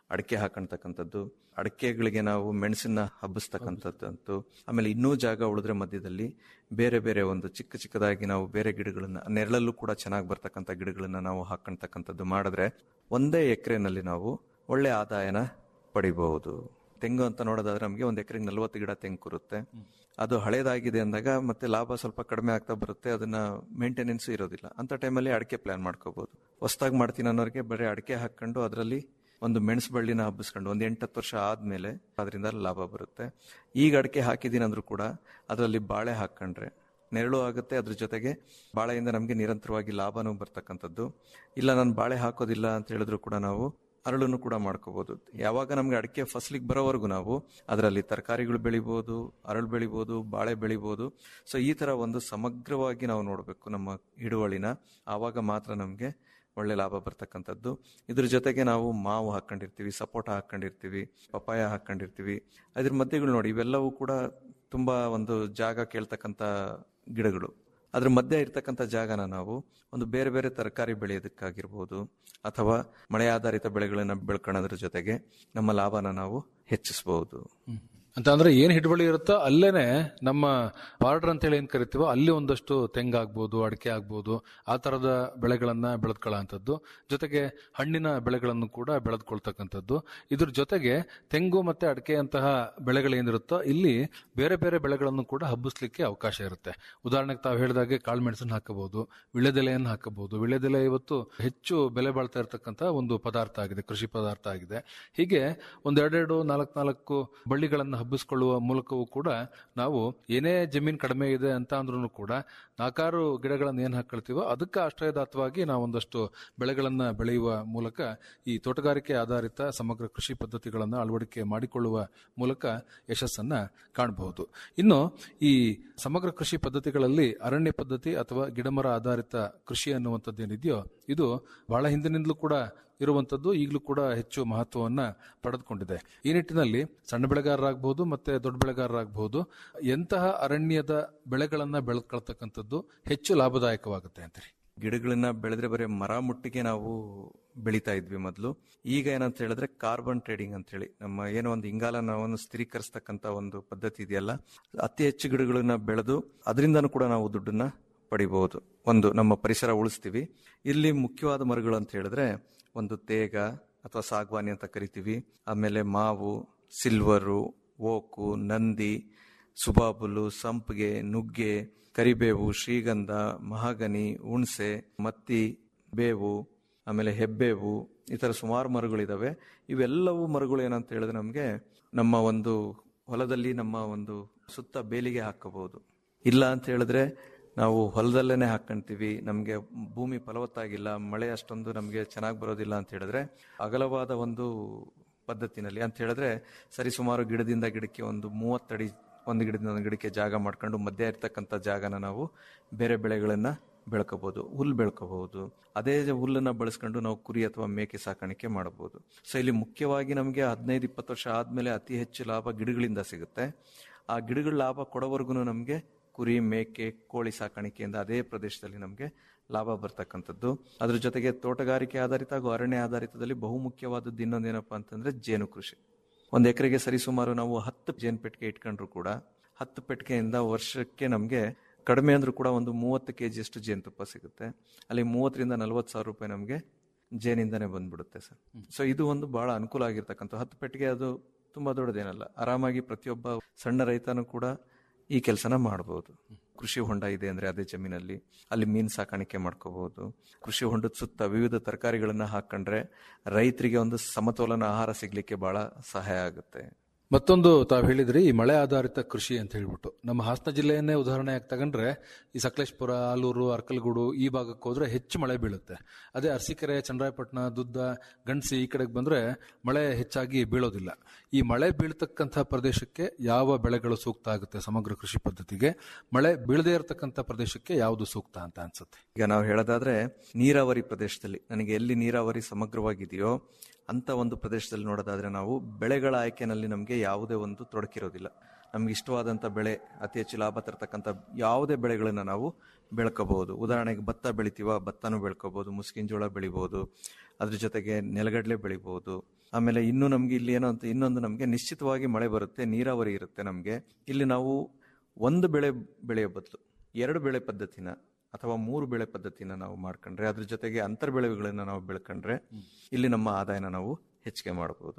ಅಡಿಕೆ ಹಾಕೊಂತಕ್ಕಂಥದ್ದು ಅಡಿಕೆಗಳಿಗೆ ನಾವು ಮೆಣಸನ್ನ ಹಬ್ಬಿಸ್ತಕ್ಕಂಥದ್ದು ಆಮೇಲೆ ಇನ್ನೂ ಜಾಗ ಉಳಿದ್ರೆ ಮಧ್ಯದಲ್ಲಿ ಬೇರೆ ಬೇರೆ ಒಂದು ಚಿಕ್ಕ ಚಿಕ್ಕದಾಗಿ ನಾವು ಬೇರೆ ಗಿಡಗಳನ್ನ ನೆರಳಲ್ಲೂ ಕೂಡ ಚೆನ್ನಾಗಿ ಬರ್ತಕ್ಕಂಥ ಗಿಡಗಳನ್ನ ನಾವು ಹಾಕೊಂತಕ್ಕಂಥದ್ದು ಮಾಡಿದ್ರೆ ಒಂದೇ ಎಕರೆನಲ್ಲಿ ನಾವು ಒಳ್ಳೆ ಆದಾಯನ ಪಡಿಬಹುದು ತೆಂಗು ಅಂತ ನೋಡೋದಾದ್ರೆ ನಮಗೆ ಒಂದು ಎಕರೆಗೆ ನಲ್ವತ್ತು ಗಿಡ ತೆಂಗು ಕೂರುತ್ತೆ ಅದು ಹಳೇದಾಗಿದೆ ಅಂದಾಗ ಮತ್ತೆ ಲಾಭ ಸ್ವಲ್ಪ ಕಡಿಮೆ ಆಗ್ತಾ ಬರುತ್ತೆ ಅದನ್ನ ಮೇಂಟೆನೆನ್ಸ್ ಇರೋದಿಲ್ಲ ಅಂತ ಟೈಮಲ್ಲಿ ಅಡಿಕೆ ಪ್ಲಾನ್ ಮಾಡ್ಕೋಬಹುದು ಹೊಸ್ದಾಗಿ ಮಾಡ್ತೀನಿ ಅನ್ನೋರಿಗೆ ಬರೀ ಅಡಿಕೆ ಹಾಕೊಂಡು ಅದರಲ್ಲಿ ಒಂದು ಮೆಣಸು ಬಳ್ಳಿನ ಹಬ್ಬಿಸ್ಕೊಂಡು ಒಂದು ಎಂಟತ್ತು ವರ್ಷ ಆದ್ಮೇಲೆ ಅದರಿಂದ ಲಾಭ ಬರುತ್ತೆ ಈಗ ಅಡಿಕೆ ಹಾಕಿದ್ದೀನಿ ಅಂದ್ರೂ ಕೂಡ ಅದರಲ್ಲಿ ಬಾಳೆ ಹಾಕೊಂಡ್ರೆ ನೆರಳು ಆಗುತ್ತೆ ಅದ್ರ ಜೊತೆಗೆ ಬಾಳೆಯಿಂದ ನಮಗೆ ನಿರಂತರವಾಗಿ ಲಾಭನೂ ಬರ್ತಕ್ಕಂಥದ್ದು ಇಲ್ಲ ನಾನು ಬಾಳೆ ಹಾಕೋದಿಲ್ಲ ಅಂತ ಹೇಳಿದ್ರು ಕೂಡ ನಾವು ಅರಳನ್ನು ಕೂಡ ಮಾಡ್ಕೋಬಹುದು ಯಾವಾಗ ನಮ್ಗೆ ಅಡಿಕೆ ಫಸಲಿಗೆ ಬರೋವರೆಗೂ ನಾವು ಅದರಲ್ಲಿ ತರಕಾರಿಗಳು ಬೆಳಿಬಹುದು ಅರಳು ಬೆಳಿಬಹುದು ಬಾಳೆ ಬೆಳಿಬಹುದು ಸೊ ಈ ತರ ಒಂದು ಸಮಗ್ರವಾಗಿ ನಾವು ನೋಡಬೇಕು ನಮ್ಮ ಹಿಡುವಳಿನ ಆವಾಗ ಮಾತ್ರ ನಮಗೆ ಒಳ್ಳೆ ಲಾಭ ಬರ್ತಕ್ಕಂಥದ್ದು ಇದ್ರ ಜೊತೆಗೆ ನಾವು ಮಾವು ಹಾಕೊಂಡಿರ್ತೀವಿ ಸಪೋಟ ಹಾಕೊಂಡಿರ್ತೀವಿ ಪಪಾಯ ಹಾಕೊಂಡಿರ್ತೀವಿ ಅದ್ರ ಮಧ್ಯೆಗಳು ನೋಡಿ ಇವೆಲ್ಲವೂ ಕೂಡ ತುಂಬಾ ಒಂದು ಜಾಗ ಕೇಳ್ತಕ್ಕಂಥ ಗಿಡಗಳು ಅದ್ರ ಮಧ್ಯೆ ಇರ್ತಕ್ಕಂಥ ಜಾಗನ ನಾವು ಒಂದು ಬೇರೆ ಬೇರೆ ತರಕಾರಿ ಬೆಳೆಯೋದಕ್ಕಾಗಿರ್ಬೋದು ಅಥವಾ ಮಳೆ ಆಧಾರಿತ ಬೆಳೆಗಳನ್ನ ಬೆಳ್ಕೊಳ್ಳೋದ್ರ ಜೊತೆಗೆ ನಮ್ಮ ಲಾಭನ ನಾವು ಹೆಚ್ಚಿಸಬಹುದು ಅಂತ ಅಂದ್ರೆ ಏನ್ ಹಿಡುವಳಿ ಇರುತ್ತೋ ಅಲ್ಲೇನೆ ನಮ್ಮ ಬಾರ್ಡರ್ ಅಂತ ಹೇಳಿ ಏನ್ ಕರಿತೀವೋ ಅಲ್ಲಿ ಒಂದಷ್ಟು ತೆಂಗಾಗ್ಬೋದು ಅಡಿಕೆ ಆಗ್ಬೋದು ಆ ತರದ ಬೆಳೆಗಳನ್ನ ಬೆಳೆದ್ಕೊಳ್ಳೋಂಥದ್ದು ಜೊತೆಗೆ ಹಣ್ಣಿನ ಬೆಳೆಗಳನ್ನು ಕೂಡ ಬೆಳೆದ್ಕೊಳ್ತಕ್ಕಂಥದ್ದು ಇದ್ರ ಜೊತೆಗೆ ತೆಂಗು ಮತ್ತೆ ಅಡಿಕೆ ಅಂತಹ ಬೆಳೆಗಳೇನಿರುತ್ತೋ ಇಲ್ಲಿ ಬೇರೆ ಬೇರೆ ಬೆಳೆಗಳನ್ನು ಕೂಡ ಹಬ್ಬಿಸ್ಲಿಕ್ಕೆ ಅವಕಾಶ ಇರುತ್ತೆ ಉದಾಹರಣೆಗೆ ತಾವು ಹೇಳಿದಾಗೆ ಕಾಳು ಮೆಣಸನ್ನು ಹಾಕಬಹುದು ವಿಳೆದೆಲೆಯನ್ನು ಹಾಕಬಹುದು ವಿಳೆದೆಲೆ ಇವತ್ತು ಹೆಚ್ಚು ಬೆಲೆ ಬಾಳ್ತಾ ಇರತಕ್ಕಂತ ಒಂದು ಪದಾರ್ಥ ಆಗಿದೆ ಕೃಷಿ ಪದಾರ್ಥ ಆಗಿದೆ ಹೀಗೆ ಒಂದೆರಡೆರಡು ನಾಲ್ಕು ನಾಲ್ಕು ಬಳ್ಳಿಗಳನ್ನು ಹಬ್ಬಿಸ್ಕೊಳ್ಳುವ ಮೂಲಕವೂ ಕೂಡ ನಾವು ಏನೇ ಜಮೀನ್ ಕಡಿಮೆ ಇದೆ ಅಂತ ಅಂದ್ರೂ ಕೂಡ ನಾಲ್ಕಾರು ಗಿಡಗಳನ್ನು ಏನ್ ಹಾಕೊಳ್ತೀವೋ ಅದಕ್ಕೆ ಆಶ್ರಯದಾತವಾಗಿ ನಾವು ಒಂದಷ್ಟು ಬೆಳೆಗಳನ್ನ ಬೆಳೆಯುವ ಮೂಲಕ ಈ ತೋಟಗಾರಿಕೆ ಆಧಾರಿತ ಸಮಗ್ರ ಕೃಷಿ ಪದ್ಧತಿಗಳನ್ನು ಅಳವಡಿಕೆ ಮಾಡಿಕೊಳ್ಳುವ ಮೂಲಕ ಯಶಸ್ಸನ್ನ ಕಾಣಬಹುದು ಇನ್ನು ಈ ಸಮಗ್ರ ಕೃಷಿ ಪದ್ಧತಿಗಳಲ್ಲಿ ಅರಣ್ಯ ಪದ್ಧತಿ ಅಥವಾ ಗಿಡಮರ ಆಧಾರಿತ ಕೃಷಿ ಅನ್ನುವಂಥದ್ದು ಏನಿದೆಯೋ ಇದು ಬಹಳ ಹಿಂದಿನಿಂದಲೂ ಕೂಡ ಇರುವಂತದ್ದು ಈಗಲೂ ಕೂಡ ಹೆಚ್ಚು ಮಹತ್ವವನ್ನ ಪಡೆದುಕೊಂಡಿದೆ ಈ ನಿಟ್ಟಿನಲ್ಲಿ ಸಣ್ಣ ಬೆಳೆಗಾರರಾಗಬಹುದು ಮತ್ತೆ ದೊಡ್ಡ ಬೆಳೆಗಾರರಾಗಬಹುದು ಎಂತಹ ಅರಣ್ಯದ ಬೆಳೆಗಳನ್ನ ಬೆಳೆದ್ಕೊಳ್ತಕ್ಕಂಥದ್ದು ಹೆಚ್ಚು ಲಾಭದಾಯಕವಾಗುತ್ತೆ ಅಂತೀರಿ ಗಿಡಗಳನ್ನ ಬೆಳೆದ್ರೆ ಬರೀ ಮರ ಮುಟ್ಟಿಗೆ ನಾವು ಬೆಳಿತಾ ಇದ್ವಿ ಮೊದಲು ಈಗ ಏನಂತ ಹೇಳಿದ್ರೆ ಕಾರ್ಬನ್ ಟ್ರೇಡಿಂಗ್ ಅಂತ ಹೇಳಿ ನಮ್ಮ ಏನೋ ಒಂದು ಇಂಗಾಲ ನಾವು ಸ್ಥಿರೀಕರಿಸ್ತಕ್ಕಂತ ಒಂದು ಪದ್ಧತಿ ಇದೆಯಲ್ಲ ಅತಿ ಹೆಚ್ಚು ಗಿಡಗಳನ್ನ ಬೆಳೆದು ಅದರಿಂದನೂ ಕೂಡ ನಾವು ದುಡ್ಡನ್ನ ಪಡಿಬಹುದು ಒಂದು ನಮ್ಮ ಪರಿಸರ ಉಳಿಸ್ತೀವಿ ಇಲ್ಲಿ ಮುಖ್ಯವಾದ ಮರಗಳು ಅಂತ ಹೇಳಿದ್ರೆ ಒಂದು ತೇಗ ಅಥವಾ ಸಾಗ್ವಾನಿ ಅಂತ ಕರಿತೀವಿ ಆಮೇಲೆ ಮಾವು ಸಿಲ್ವರು ಓಕು ನಂದಿ ಸುಬಾಬುಲು ಸಂಪಿಗೆ ನುಗ್ಗೆ ಕರಿಬೇವು ಶ್ರೀಗಂಧ ಮಹಾಗನಿ ಹುಣಸೆ ಮತ್ತಿ ಬೇವು ಆಮೇಲೆ ಹೆಬ್ಬೇವು ಈ ತರ ಸುಮಾರು ಮರಗಳಿದಾವೆ ಇವೆಲ್ಲವೂ ಮರಗಳು ಏನಂತ ಹೇಳಿದ್ರೆ ನಮಗೆ ನಮ್ಮ ಒಂದು ಹೊಲದಲ್ಲಿ ನಮ್ಮ ಒಂದು ಸುತ್ತ ಬೇಲಿಗೆ ಹಾಕಬಹುದು ಇಲ್ಲ ಅಂತ ಹೇಳಿದ್ರೆ ನಾವು ಹೊಲದಲ್ಲೇನೆ ಹಾಕೊಂತೀವಿ ನಮಗೆ ಭೂಮಿ ಫಲವತ್ತಾಗಿಲ್ಲ ಮಳೆ ಅಷ್ಟೊಂದು ನಮಗೆ ಚೆನ್ನಾಗಿ ಬರೋದಿಲ್ಲ ಅಂತ ಹೇಳಿದ್ರೆ ಅಗಲವಾದ ಒಂದು ಪದ್ಧತಿನಲ್ಲಿ ಅಂತ ಹೇಳಿದ್ರೆ ಸರಿ ಸುಮಾರು ಗಿಡದಿಂದ ಗಿಡಕ್ಕೆ ಒಂದು ಮೂವತ್ತಡಿ ಒಂದು ಗಿಡದಿಂದ ಒಂದು ಗಿಡಕ್ಕೆ ಜಾಗ ಮಾಡ್ಕೊಂಡು ಮಧ್ಯ ಇರ್ತಕ್ಕಂಥ ಜಾಗನ ನಾವು ಬೇರೆ ಬೆಳೆಗಳನ್ನ ಬೆಳ್ಕೋಬಹುದು ಹುಲ್ಲು ಬೆಳ್ಕೋಬಹುದು ಅದೇ ಹುಲ್ಲನ್ನ ಬಳಸ್ಕೊಂಡು ನಾವು ಕುರಿ ಅಥವಾ ಮೇಕೆ ಸಾಕಾಣಿಕೆ ಮಾಡಬಹುದು ಸೊ ಇಲ್ಲಿ ಮುಖ್ಯವಾಗಿ ನಮಗೆ ಹದಿನೈದು ಇಪ್ಪತ್ತು ವರ್ಷ ಆದ್ಮೇಲೆ ಅತಿ ಹೆಚ್ಚು ಲಾಭ ಗಿಡಗಳಿಂದ ಸಿಗುತ್ತೆ ಆ ಗಿಡಗಳ ಲಾಭ ಕೊಡೋವರೆಗೂ ನಮಗೆ ಕುರಿ ಮೇಕೆ ಕೋಳಿ ಸಾಕಾಣಿಕೆಯಿಂದ ಅದೇ ಪ್ರದೇಶದಲ್ಲಿ ನಮಗೆ ಲಾಭ ಬರ್ತಕ್ಕಂಥದ್ದು ಅದ್ರ ಜೊತೆಗೆ ತೋಟಗಾರಿಕೆ ಆಧಾರಿತ ಹಾಗೂ ಅರಣ್ಯ ಆಧಾರಿತದಲ್ಲಿ ಬಹುಮುಖ್ಯವಾದದ್ದು ಇನ್ನೊಂದೇನಪ್ಪಾ ಅಂತಂದ್ರೆ ಜೇನು ಕೃಷಿ ಒಂದು ಎಕರೆಗೆ ಸರಿಸುಮಾರು ನಾವು ಹತ್ತು ಜೇನು ಪೆಟ್ಟಿಗೆ ಇಟ್ಕೊಂಡ್ರು ಕೂಡ ಹತ್ತು ಪೆಟ್ಟಿಗೆಯಿಂದ ವರ್ಷಕ್ಕೆ ನಮಗೆ ಕಡಿಮೆ ಅಂದ್ರೂ ಕೂಡ ಒಂದು ಮೂವತ್ತು ಕೆ ಜಿಯಷ್ಟು ಜೇನುತುಪ್ಪ ಸಿಗುತ್ತೆ ಅಲ್ಲಿ ಮೂವತ್ತರಿಂದ ನಲವತ್ತು ಸಾವಿರ ರೂಪಾಯಿ ನಮಗೆ ಜೇನಿಂದನೇ ಬಂದ್ಬಿಡುತ್ತೆ ಸರ್ ಸೊ ಇದು ಒಂದು ಬಹಳ ಅನುಕೂಲ ಆಗಿರ್ತಕ್ಕಂಥ ಹತ್ತು ಪೆಟ್ಟಿಗೆ ಅದು ತುಂಬಾ ದೊಡ್ಡದೇನಲ್ಲ ಆರಾಮಾಗಿ ಪ್ರತಿಯೊಬ್ಬ ಸಣ್ಣ ರೈತನೂ ಕೂಡ ಈ ಕೆಲಸನ ಮಾಡಬಹುದು ಕೃಷಿ ಹೊಂಡ ಇದೆ ಅಂದ್ರೆ ಅದೇ ಜಮೀನಲ್ಲಿ ಅಲ್ಲಿ ಮೀನು ಸಾಕಾಣಿಕೆ ಮಾಡ್ಕೋಬಹುದು ಕೃಷಿ ಹೊಂಡದ ಸುತ್ತ ವಿವಿಧ ತರಕಾರಿಗಳನ್ನ ಹಾಕೊಂಡ್ರೆ ರೈತರಿಗೆ ಒಂದು ಸಮತೋಲನ ಆಹಾರ ಸಿಗ್ಲಿಕ್ಕೆ ಬಹಳ ಸಹಾಯ ಆಗುತ್ತೆ ಮತ್ತೊಂದು ತಾವು ಹೇಳಿದ್ರಿ ಈ ಮಳೆ ಆಧಾರಿತ ಕೃಷಿ ಅಂತ ಹೇಳ್ಬಿಟ್ಟು ನಮ್ಮ ಹಾಸನ ಜಿಲ್ಲೆಯನ್ನೇ ಉದಾಹರಣೆಯಾಗಿ ತಗೊಂಡ್ರೆ ಈ ಸಕಲೇಶ್ಪುರ ಆಲೂರು ಅರ್ಕಲ್ಗೂಡು ಈ ಭಾಗಕ್ಕೆ ಹೋದ್ರೆ ಹೆಚ್ಚು ಮಳೆ ಬೀಳುತ್ತೆ ಅದೇ ಅರಸೀಕೆರೆ ಚನ್ನರಾಯಪಟ್ಟಣ ದುದ್ದ ಗಂಡಸಿ ಈ ಕಡೆಗೆ ಬಂದ್ರೆ ಮಳೆ ಹೆಚ್ಚಾಗಿ ಬೀಳೋದಿಲ್ಲ ಈ ಮಳೆ ಬೀಳ್ತಕ್ಕಂಥ ಪ್ರದೇಶಕ್ಕೆ ಯಾವ ಬೆಳೆಗಳು ಸೂಕ್ತ ಆಗುತ್ತೆ ಸಮಗ್ರ ಕೃಷಿ ಪದ್ಧತಿಗೆ ಮಳೆ ಬೀಳದೇ ಇರತಕ್ಕಂಥ ಪ್ರದೇಶಕ್ಕೆ ಯಾವುದು ಸೂಕ್ತ ಅಂತ ಅನ್ಸುತ್ತೆ ಈಗ ನಾವು ಹೇಳೋದಾದ್ರೆ ನೀರಾವರಿ ಪ್ರದೇಶದಲ್ಲಿ ನನಗೆ ಎಲ್ಲಿ ನೀರಾವರಿ ಸಮಗ್ರವಾಗಿದೆಯೋ ಅಂತ ಒಂದು ಪ್ರದೇಶದಲ್ಲಿ ನೋಡೋದಾದ್ರೆ ನಾವು ಬೆಳೆಗಳ ಆಯ್ಕೆನಲ್ಲಿ ನಮಗೆ ಯಾವುದೇ ಒಂದು ತೊಡಕಿರೋದಿಲ್ಲ ನಮ್ಗೆ ಇಷ್ಟವಾದಂಥ ಬೆಳೆ ಅತಿ ಹೆಚ್ಚು ಲಾಭ ತರತಕ್ಕಂಥ ಯಾವುದೇ ಬೆಳೆಗಳನ್ನ ನಾವು ಬೆಳ್ಕೋಬಹುದು ಉದಾಹರಣೆಗೆ ಭತ್ತ ಬೆಳಿತೀವ ಭತ್ತನೂ ಬೆಳ್ಕೋಬಹುದು ಮುಸ್ಕಿನ ಜೋಳ ಬೆಳಿಬಹುದು ಅದ್ರ ಜೊತೆಗೆ ನೆಲಗಡಲೆ ಬೆಳಿಬಹುದು ಆಮೇಲೆ ಇನ್ನು ನಮ್ಗೆ ಇಲ್ಲಿ ಏನೋ ಅಂತ ಇನ್ನೊಂದು ನಮಗೆ ನಿಶ್ಚಿತವಾಗಿ ಮಳೆ ಬರುತ್ತೆ ನೀರಾವರಿ ಇರುತ್ತೆ ನಮಗೆ ಇಲ್ಲಿ ನಾವು ಒಂದು ಬೆಳೆ ಬೆಳೆಯೋ ಬದಲು ಎರಡು ಬೆಳೆ ಪದ್ಧತಿನ ಅಥವಾ ಮೂರು ಬೆಳೆ ಪದ್ಧತಿನ ನಾವು ಮಾಡ್ಕೊಂಡ್ರೆ ಅದ್ರ ಜೊತೆಗೆ ಅಂತರ್ ಬೆಳೆಗಳನ್ನ ನಾವು ಬೆಳ್ಕೊಂಡ್ರೆ ಇಲ್ಲಿ ನಮ್ಮ ಆದಾಯನ ನಾವು ಹೆಚ್ಚಿಗೆ ಮಾಡಬಹುದು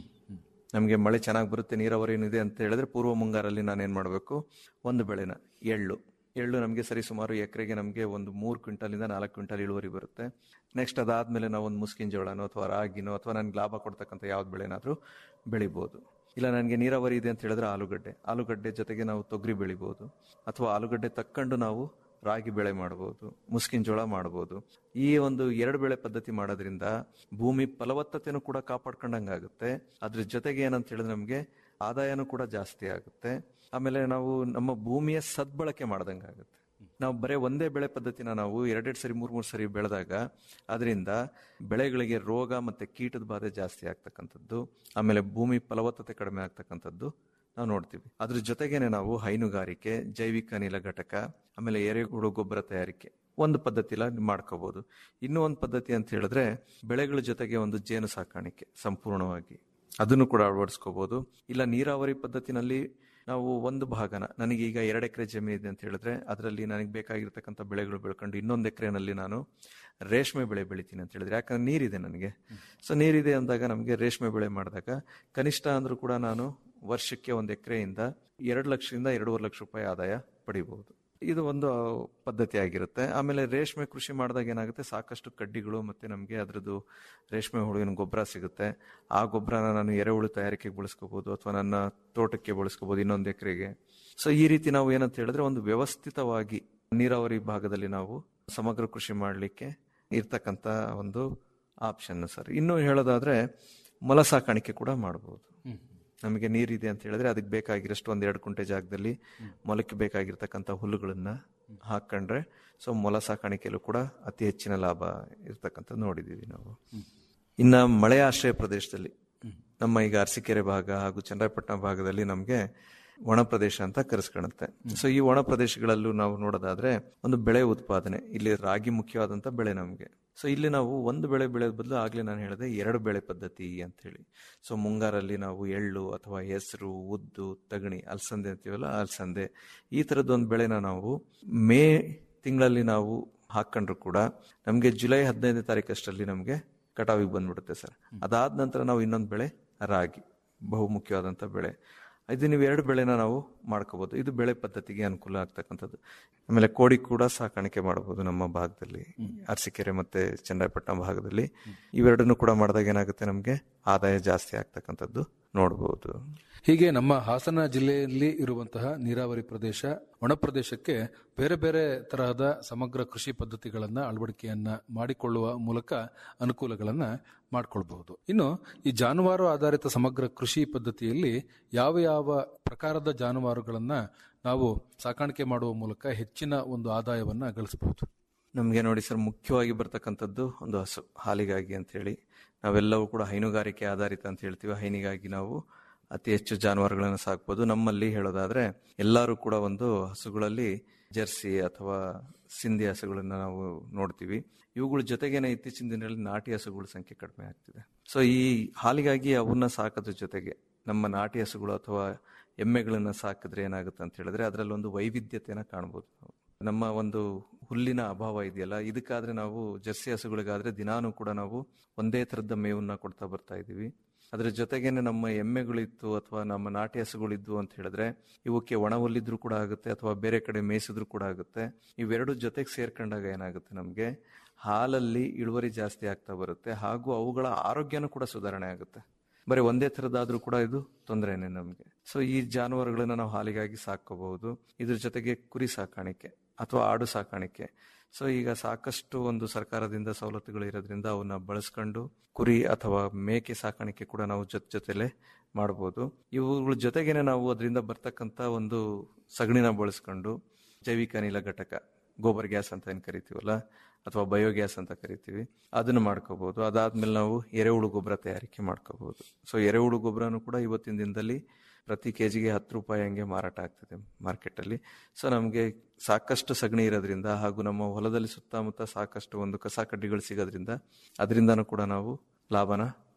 ನಮಗೆ ಮಳೆ ಚೆನ್ನಾಗಿ ಬರುತ್ತೆ ನೀರಾವರಿ ಏನಿದೆ ಅಂತ ಹೇಳಿದ್ರೆ ಪೂರ್ವ ಮುಂಗಾರಲ್ಲಿ ನಾನೇನ್ ಮಾಡಬೇಕು ಒಂದು ಬೆಳೆನ ಎಳ್ಳು ಎಳ್ಳು ನಮಗೆ ಸರಿ ಸುಮಾರು ಎಕರೆಗೆ ನಮಗೆ ಒಂದು ಮೂರು ಕ್ವಿಂಟಲಿಂದ ನಾಲ್ಕು ಕ್ವಿಂಟಲ್ ಇಳುವರಿ ಬರುತ್ತೆ ನೆಕ್ಸ್ಟ್ ಅದಾದ್ಮೇಲೆ ನಾವು ಒಂದು ಮುಸ್ಕಿನ ಜೋಳನೋ ಅಥವಾ ರಾಗಿನೋ ಅಥವಾ ನನಗೆ ಲಾಭ ಕೊಡ್ತಕ್ಕಂಥ ಯಾವ್ದು ಬೆಳೆನಾದ್ರೂ ಬೆಳಿಬೋದು ಇಲ್ಲ ನನಗೆ ನೀರಾವರಿ ಇದೆ ಅಂತ ಹೇಳಿದ್ರೆ ಆಲೂಗಡ್ಡೆ ಆಲೂಗಡ್ಡೆ ಜೊತೆಗೆ ನಾವು ತೊಗರಿ ಬೆಳಿಬೋದು ಅಥವಾ ಆಲೂಗಡ್ಡೆ ತಕ್ಕೊಂಡು ನಾವು ರಾಗಿ ಬೆಳೆ ಮಾಡಬಹುದು ಮುಸ್ಕಿನ ಜೋಳ ಮಾಡಬಹುದು ಈ ಒಂದು ಎರಡು ಬೆಳೆ ಪದ್ಧತಿ ಮಾಡೋದ್ರಿಂದ ಭೂಮಿ ಫಲವತ್ತತೆನೂ ಕೂಡ ಕಾಪಾಡ್ಕೊಂಡಂಗಾಗುತ್ತೆ ಅದ್ರ ಜೊತೆಗೆ ಏನಂತ ಹೇಳಿದ್ರೆ ನಮಗೆ ಆದಾಯನೂ ಕೂಡ ಜಾಸ್ತಿ ಆಗುತ್ತೆ ಆಮೇಲೆ ನಾವು ನಮ್ಮ ಭೂಮಿಯ ಸದ್ಬಳಕೆ ಮಾಡ್ದಂಗಾಗುತ್ತೆ ನಾವು ಬರೀ ಒಂದೇ ಬೆಳೆ ಪದ್ಧತಿನ ನಾವು ಎರಡೆರಡು ಸರಿ ಮೂರ್ ಮೂರು ಸರಿ ಬೆಳೆದಾಗ ಅದರಿಂದ ಬೆಳೆಗಳಿಗೆ ರೋಗ ಮತ್ತೆ ಕೀಟದ ಬಾಧೆ ಜಾಸ್ತಿ ಆಗ್ತಕ್ಕಂಥದ್ದು ಆಮೇಲೆ ಭೂಮಿ ಫಲವತ್ತತೆ ಕಡಿಮೆ ಆಗ್ತಕ್ಕಂಥದ್ದು ನಾವು ನೋಡ್ತೀವಿ ಅದ್ರ ಜೊತೆಗೇನೆ ನಾವು ಹೈನುಗಾರಿಕೆ ಜೈವಿಕ ಅನಿಲ ಘಟಕ ಆಮೇಲೆ ಎರೆಹುಳು ಗೊಬ್ಬರ ತಯಾರಿಕೆ ಒಂದು ಪದ್ಧತಿಲ ಮಾಡ್ಕೋಬಹುದು ಇನ್ನೂ ಒಂದು ಪದ್ಧತಿ ಅಂತ ಹೇಳಿದ್ರೆ ಬೆಳೆಗಳ ಜೊತೆಗೆ ಒಂದು ಜೇನು ಸಾಕಾಣಿಕೆ ಸಂಪೂರ್ಣವಾಗಿ ಅದನ್ನು ಕೂಡ ಅಳವಡಿಸ್ಕೋಬಹುದು ಇಲ್ಲ ನೀರಾವರಿ ಪದ್ಧತಿನಲ್ಲಿ ನಾವು ಒಂದು ಭಾಗನ ನನಗೆ ಈಗ ಎರಡು ಎಕರೆ ಜಮೀನು ಇದೆ ಅಂತ ಹೇಳಿದ್ರೆ ಅದರಲ್ಲಿ ನನಗೆ ಬೇಕಾಗಿರ್ತಕ್ಕಂಥ ಬೆಳೆಗಳು ಬೆಳ್ಕೊಂಡು ಇನ್ನೊಂದು ಎಕರೆನಲ್ಲಿ ನಾನು ರೇಷ್ಮೆ ಬೆಳೆ ಬೆಳಿತೀನಿ ಅಂತ ಹೇಳಿದ್ರೆ ಯಾಕಂದ್ರೆ ನೀರಿದೆ ನನಗೆ ಸೊ ನೀರಿದೆ ಅಂದಾಗ ನಮಗೆ ರೇಷ್ಮೆ ಬೆಳೆ ಮಾಡಿದಾಗ ಕನಿಷ್ಠ ಅಂದ್ರೂ ಕೂಡ ನಾನು ವರ್ಷಕ್ಕೆ ಒಂದು ಎಕರೆಯಿಂದ ಎರಡು ಲಕ್ಷದಿಂದ ಎರಡೂವರೆ ಲಕ್ಷ ರೂಪಾಯಿ ಆದಾಯ ಪಡಿಬಹುದು ಇದು ಒಂದು ಪದ್ಧತಿ ಆಗಿರುತ್ತೆ ಆಮೇಲೆ ರೇಷ್ಮೆ ಕೃಷಿ ಮಾಡಿದಾಗ ಏನಾಗುತ್ತೆ ಸಾಕಷ್ಟು ಕಡ್ಡಿಗಳು ಮತ್ತೆ ನಮಗೆ ಅದ್ರದ್ದು ರೇಷ್ಮೆ ಹುಳುವಿನ ಗೊಬ್ಬರ ಸಿಗುತ್ತೆ ಆ ಗೊಬ್ಬರನ ನಾನು ಎರೆಹುಳು ತಯಾರಿಕೆಗೆ ಬಳಸ್ಕೋಬಹುದು ಅಥವಾ ನನ್ನ ತೋಟಕ್ಕೆ ಬಳಸ್ಕೋಬಹುದು ಇನ್ನೊಂದು ಎಕರೆಗೆ ಸೊ ಈ ರೀತಿ ನಾವು ಏನಂತ ಹೇಳಿದ್ರೆ ಒಂದು ವ್ಯವಸ್ಥಿತವಾಗಿ ನೀರಾವರಿ ಭಾಗದಲ್ಲಿ ನಾವು ಸಮಗ್ರ ಕೃಷಿ ಮಾಡಲಿಕ್ಕೆ ಇರ್ತಕ್ಕಂಥ ಒಂದು ಆಪ್ಷನ್ ಸರ್ ಇನ್ನು ಹೇಳೋದಾದ್ರೆ ಮೊಲ ಸಾಕಾಣಿಕೆ ಕೂಡ ಮಾಡಬಹುದು ನಮಗೆ ನೀರಿದೆ ಅಂತ ಹೇಳಿದ್ರೆ ಅದಕ್ಕೆ ಬೇಕಾಗಿರೋಷ್ಟು ಒಂದ್ ಎರಡು ಕುಂಟೆ ಜಾಗದಲ್ಲಿ ಮೊಲಕ್ಕೆ ಬೇಕಾಗಿರ್ತಕ್ಕಂಥ ಹುಲ್ಲುಗಳನ್ನ ಹಾಕೊಂಡ್ರೆ ಸೊ ಮೊಲ ಸಾಕಾಣಿಕೆಯಲ್ಲೂ ಕೂಡ ಅತಿ ಹೆಚ್ಚಿನ ಲಾಭ ಇರ್ತಕ್ಕಂಥದ್ದು ನೋಡಿದೀವಿ ನಾವು ಇನ್ನ ಮಳೆ ಆಶ್ರಯ ಪ್ರದೇಶದಲ್ಲಿ ನಮ್ಮ ಈಗ ಅರಸೀಕೆರೆ ಭಾಗ ಹಾಗೂ ಚನ್ನರಾಯಪಟ್ಟಣ ಭಾಗದಲ್ಲಿ ನಮಗೆ ಒಣ ಪ್ರದೇಶ ಅಂತ ಕರೆಸ್ಕೊಳುತ್ತೆ ಸೊ ಈ ಒಣ ಪ್ರದೇಶಗಳಲ್ಲೂ ನಾವು ನೋಡೋದಾದ್ರೆ ಒಂದು ಬೆಳೆ ಉತ್ಪಾದನೆ ಇಲ್ಲಿ ರಾಗಿ ಮುಖ್ಯವಾದಂತ ಬೆಳೆ ನಮಗೆ ಸೊ ಇಲ್ಲಿ ನಾವು ಒಂದು ಬೆಳೆ ಬೆಳೆದ ಬದಲು ಆಗ್ಲೇ ನಾನು ಹೇಳಿದೆ ಎರಡು ಬೆಳೆ ಪದ್ಧತಿ ಅಂತ ಹೇಳಿ ಸೊ ಮುಂಗಾರಲ್ಲಿ ನಾವು ಎಳ್ಳು ಅಥವಾ ಹೆಸರು ಉದ್ದು ತಗಣಿ ಅಲಸಂದೆ ಅಂತೀವಲ್ಲ ಅಲಸಂದೆ ಈ ತರದ್ದು ಒಂದು ಬೆಳೆನ ನಾವು ಮೇ ತಿಂಗಳಲ್ಲಿ ನಾವು ಹಾಕೊಂಡ್ರು ಕೂಡ ನಮಗೆ ಜುಲೈ ಹದಿನೈದನೇ ತಾರೀಕಷ್ಟರಲ್ಲಿ ನಮಗೆ ಕಟಾವಿಗೆ ಬಂದ್ಬಿಡುತ್ತೆ ಸರ್ ಅದಾದ ನಂತರ ನಾವು ಇನ್ನೊಂದು ಬೆಳೆ ರಾಗಿ ಬಹು ಮುಖ್ಯವಾದಂಥ ಬೆಳೆ ಇದು ನೀವು ಎರಡು ಬೆಳೆನ ನಾವು ಮಾಡ್ಕೋಬಹುದು ಇದು ಬೆಳೆ ಪದ್ಧತಿಗೆ ಅನುಕೂಲ ಆಗ್ತಕ್ಕಂಥದ್ದು ಆಮೇಲೆ ಕೋಳಿ ಕೂಡ ಸಾಕಾಣಿಕೆ ಮಾಡಬಹುದು ನಮ್ಮ ಭಾಗದಲ್ಲಿ ಅರಸೀಕೆರೆ ಮತ್ತೆ ಚನ್ನರಾಯಪಟ್ಟಣ ಭಾಗದಲ್ಲಿ ಇವೆರಡನ್ನು ಕೂಡ ಮಾಡಿದಾಗ ಏನಾಗುತ್ತೆ ನಮಗೆ ಆದಾಯ ಜಾಸ್ತಿ ಆಗ್ತಕ್ಕಂಥದ್ದು ನೋಡಬಹುದು ಹೀಗೆ ನಮ್ಮ ಹಾಸನ ಜಿಲ್ಲೆಯಲ್ಲಿ ಇರುವಂತಹ ನೀರಾವರಿ ಪ್ರದೇಶ ಒಣ ಪ್ರದೇಶಕ್ಕೆ ಬೇರೆ ಬೇರೆ ತರಹದ ಸಮಗ್ರ ಕೃಷಿ ಪದ್ಧತಿಗಳನ್ನ ಅಳವಡಿಕೆಯನ್ನ ಮಾಡಿಕೊಳ್ಳುವ ಮೂಲಕ ಅನುಕೂಲಗಳನ್ನ ಮಾಡಿಕೊಳ್ಬಹುದು ಇನ್ನು ಈ ಜಾನುವಾರು ಆಧಾರಿತ ಸಮಗ್ರ ಕೃಷಿ ಪದ್ಧತಿಯಲ್ಲಿ ಯಾವ ಯಾವ ಪ್ರಕಾರದ ಜಾನುವಾರುಗಳನ್ನ ನಾವು ಸಾಕಾಣಿಕೆ ಮಾಡುವ ಮೂಲಕ ಹೆಚ್ಚಿನ ಒಂದು ಆದಾಯವನ್ನ ಗಳಿಸಬಹುದು ನಮಗೆ ನೋಡಿ ಸರ್ ಮುಖ್ಯವಾಗಿ ಬರ್ತಕ್ಕಂಥದ್ದು ಒಂದು ಹಸು ಹಾಲಿಗಾಗಿ ಅಂತ ಹೇಳಿ ನಾವೆಲ್ಲವೂ ಕೂಡ ಹೈನುಗಾರಿಕೆ ಆಧಾರಿತ ಅಂತ ಹೇಳ್ತೀವಿ ಹೈನಿಗಾಗಿ ನಾವು ಅತಿ ಹೆಚ್ಚು ಜಾನುವಾರುಗಳನ್ನು ಸಾಕ್ಬೋದು ನಮ್ಮಲ್ಲಿ ಹೇಳೋದಾದ್ರೆ ಎಲ್ಲರೂ ಕೂಡ ಒಂದು ಹಸುಗಳಲ್ಲಿ ಜರ್ಸಿ ಅಥವಾ ಸಿಂಧಿ ಹಸುಗಳನ್ನ ನಾವು ನೋಡ್ತೀವಿ ಇವುಗಳ ಜೊತೆಗೇನೆ ಇತ್ತೀಚಿನ ದಿನಗಳಲ್ಲಿ ನಾಟಿ ಹಸುಗಳ ಸಂಖ್ಯೆ ಕಡಿಮೆ ಆಗ್ತಿದೆ ಸೊ ಈ ಹಾಲಿಗಾಗಿ ಅವನ್ನ ಸಾಕೋದ್ರ ಜೊತೆಗೆ ನಮ್ಮ ನಾಟಿ ಹಸುಗಳು ಅಥವಾ ಎಮ್ಮೆಗಳನ್ನ ಸಾಕಿದ್ರೆ ಏನಾಗುತ್ತೆ ಅಂತ ಹೇಳಿದ್ರೆ ಅದರಲ್ಲಿ ಒಂದು ವೈವಿಧ್ಯತೆಯನ್ನ ಕಾಣ್ಬೋದು ನಾವು ನಮ್ಮ ಒಂದು ಹುಲ್ಲಿನ ಅಭಾವ ಇದೆಯಲ್ಲ ಇದಕ್ಕಾದ್ರೆ ನಾವು ಜರ್ಸಿ ಹಸುಗಳಿಗಾದ್ರೆ ದಿನಾನು ಕೂಡ ನಾವು ಒಂದೇ ತರದ ಮೇವನ್ನ ಕೊಡ್ತಾ ಬರ್ತಾ ಇದೀವಿ ಅದ್ರ ಜೊತೆಗೇನೆ ನಮ್ಮ ಎಮ್ಮೆಗಳಿತ್ತು ಅಥವಾ ನಮ್ಮ ನಾಟಿ ಹಸುಗಳಿದ್ವು ಅಂತ ಹೇಳಿದ್ರೆ ಇವಕ್ಕೆ ಒಣ ಹುಲ್ಲಿದ್ರು ಕೂಡ ಆಗುತ್ತೆ ಅಥವಾ ಬೇರೆ ಕಡೆ ಮೇಯಿಸಿದ್ರು ಕೂಡ ಆಗುತ್ತೆ ಇವೆರಡು ಜೊತೆಗೆ ಸೇರ್ಕೊಂಡಾಗ ಏನಾಗುತ್ತೆ ನಮಗೆ ಹಾಲಲ್ಲಿ ಇಳುವರಿ ಜಾಸ್ತಿ ಆಗ್ತಾ ಬರುತ್ತೆ ಹಾಗೂ ಅವುಗಳ ಆರೋಗ್ಯನೂ ಕೂಡ ಸುಧಾರಣೆ ಆಗುತ್ತೆ ಬರೀ ಒಂದೇ ಥರದಾದ್ರೂ ಕೂಡ ಇದು ತೊಂದರೆನೆ ನಮಗೆ ಸೊ ಈ ಜಾನುವಾರುಗಳನ್ನ ನಾವು ಹಾಲಿಗಾಗಿ ಸಾಕೋಬಹುದು ಇದ್ರ ಜೊತೆಗೆ ಕುರಿ ಸಾಕಾಣಿಕೆ ಅಥವಾ ಆಡು ಸಾಕಾಣಿಕೆ ಸೊ ಈಗ ಸಾಕಷ್ಟು ಒಂದು ಸರ್ಕಾರದಿಂದ ಸವಲತ್ತುಗಳು ಇರೋದ್ರಿಂದ ಅವನ್ನ ಬಳಸ್ಕೊಂಡು ಕುರಿ ಅಥವಾ ಮೇಕೆ ಸಾಕಾಣಿಕೆ ಕೂಡ ನಾವು ಜೊತೆ ಜೊತೆಲೆ ಮಾಡಬಹುದು ಇವುಗಳ ಜೊತೆಗೇನೆ ನಾವು ಅದರಿಂದ ಬರ್ತಕ್ಕಂತ ಒಂದು ಸಗಣಿನ ಬಳಸ್ಕೊಂಡು ಜೈವಿಕ ಅನಿಲ ಘಟಕ ಗೋಬರ್ ಗ್ಯಾಸ್ ಅಂತ ಏನ್ ಕರಿತೀವಲ್ಲ ಅಥವಾ ಬಯೋಗ್ಯಾಸ್ ಅಂತ ಕರಿತೀವಿ ಅದನ್ನು ಮಾಡ್ಕೋಬಹುದು ಅದಾದ್ಮೇಲೆ ನಾವು ಎರೆಹುಳು ಗೊಬ್ಬರ ತಯಾರಿಕೆ ಮಾಡ್ಕೋಬಹುದು ಸೊ ಎರೆಹುಳು ಗೊಬ್ಬರನು ಕೂಡ ಇವತ್ತಿನ ದಿನದಲ್ಲಿ ಪ್ರತಿ ಕೆಜಿಗೆ ಹತ್ತು ರೂಪಾಯಿ ಹಂಗೆ ಮಾರಾಟ ಆಗ್ತದೆ ಮಾರ್ಕೆಟ್ ಅಲ್ಲಿ ಸೊ ನಮಗೆ ಸಾಕಷ್ಟು ಸಗಣಿ ಇರೋದ್ರಿಂದ ಹಾಗೂ ನಮ್ಮ ಹೊಲದಲ್ಲಿ ಸುತ್ತಮುತ್ತ ಸಾಕಷ್ಟು ಒಂದು ಕಸ ಕಡ್ಡಿಗಳು ಸಿಗೋದ್ರಿಂದ ಅದರಿಂದನೂ ಕೂಡ ನಾವು ಲಾಭನ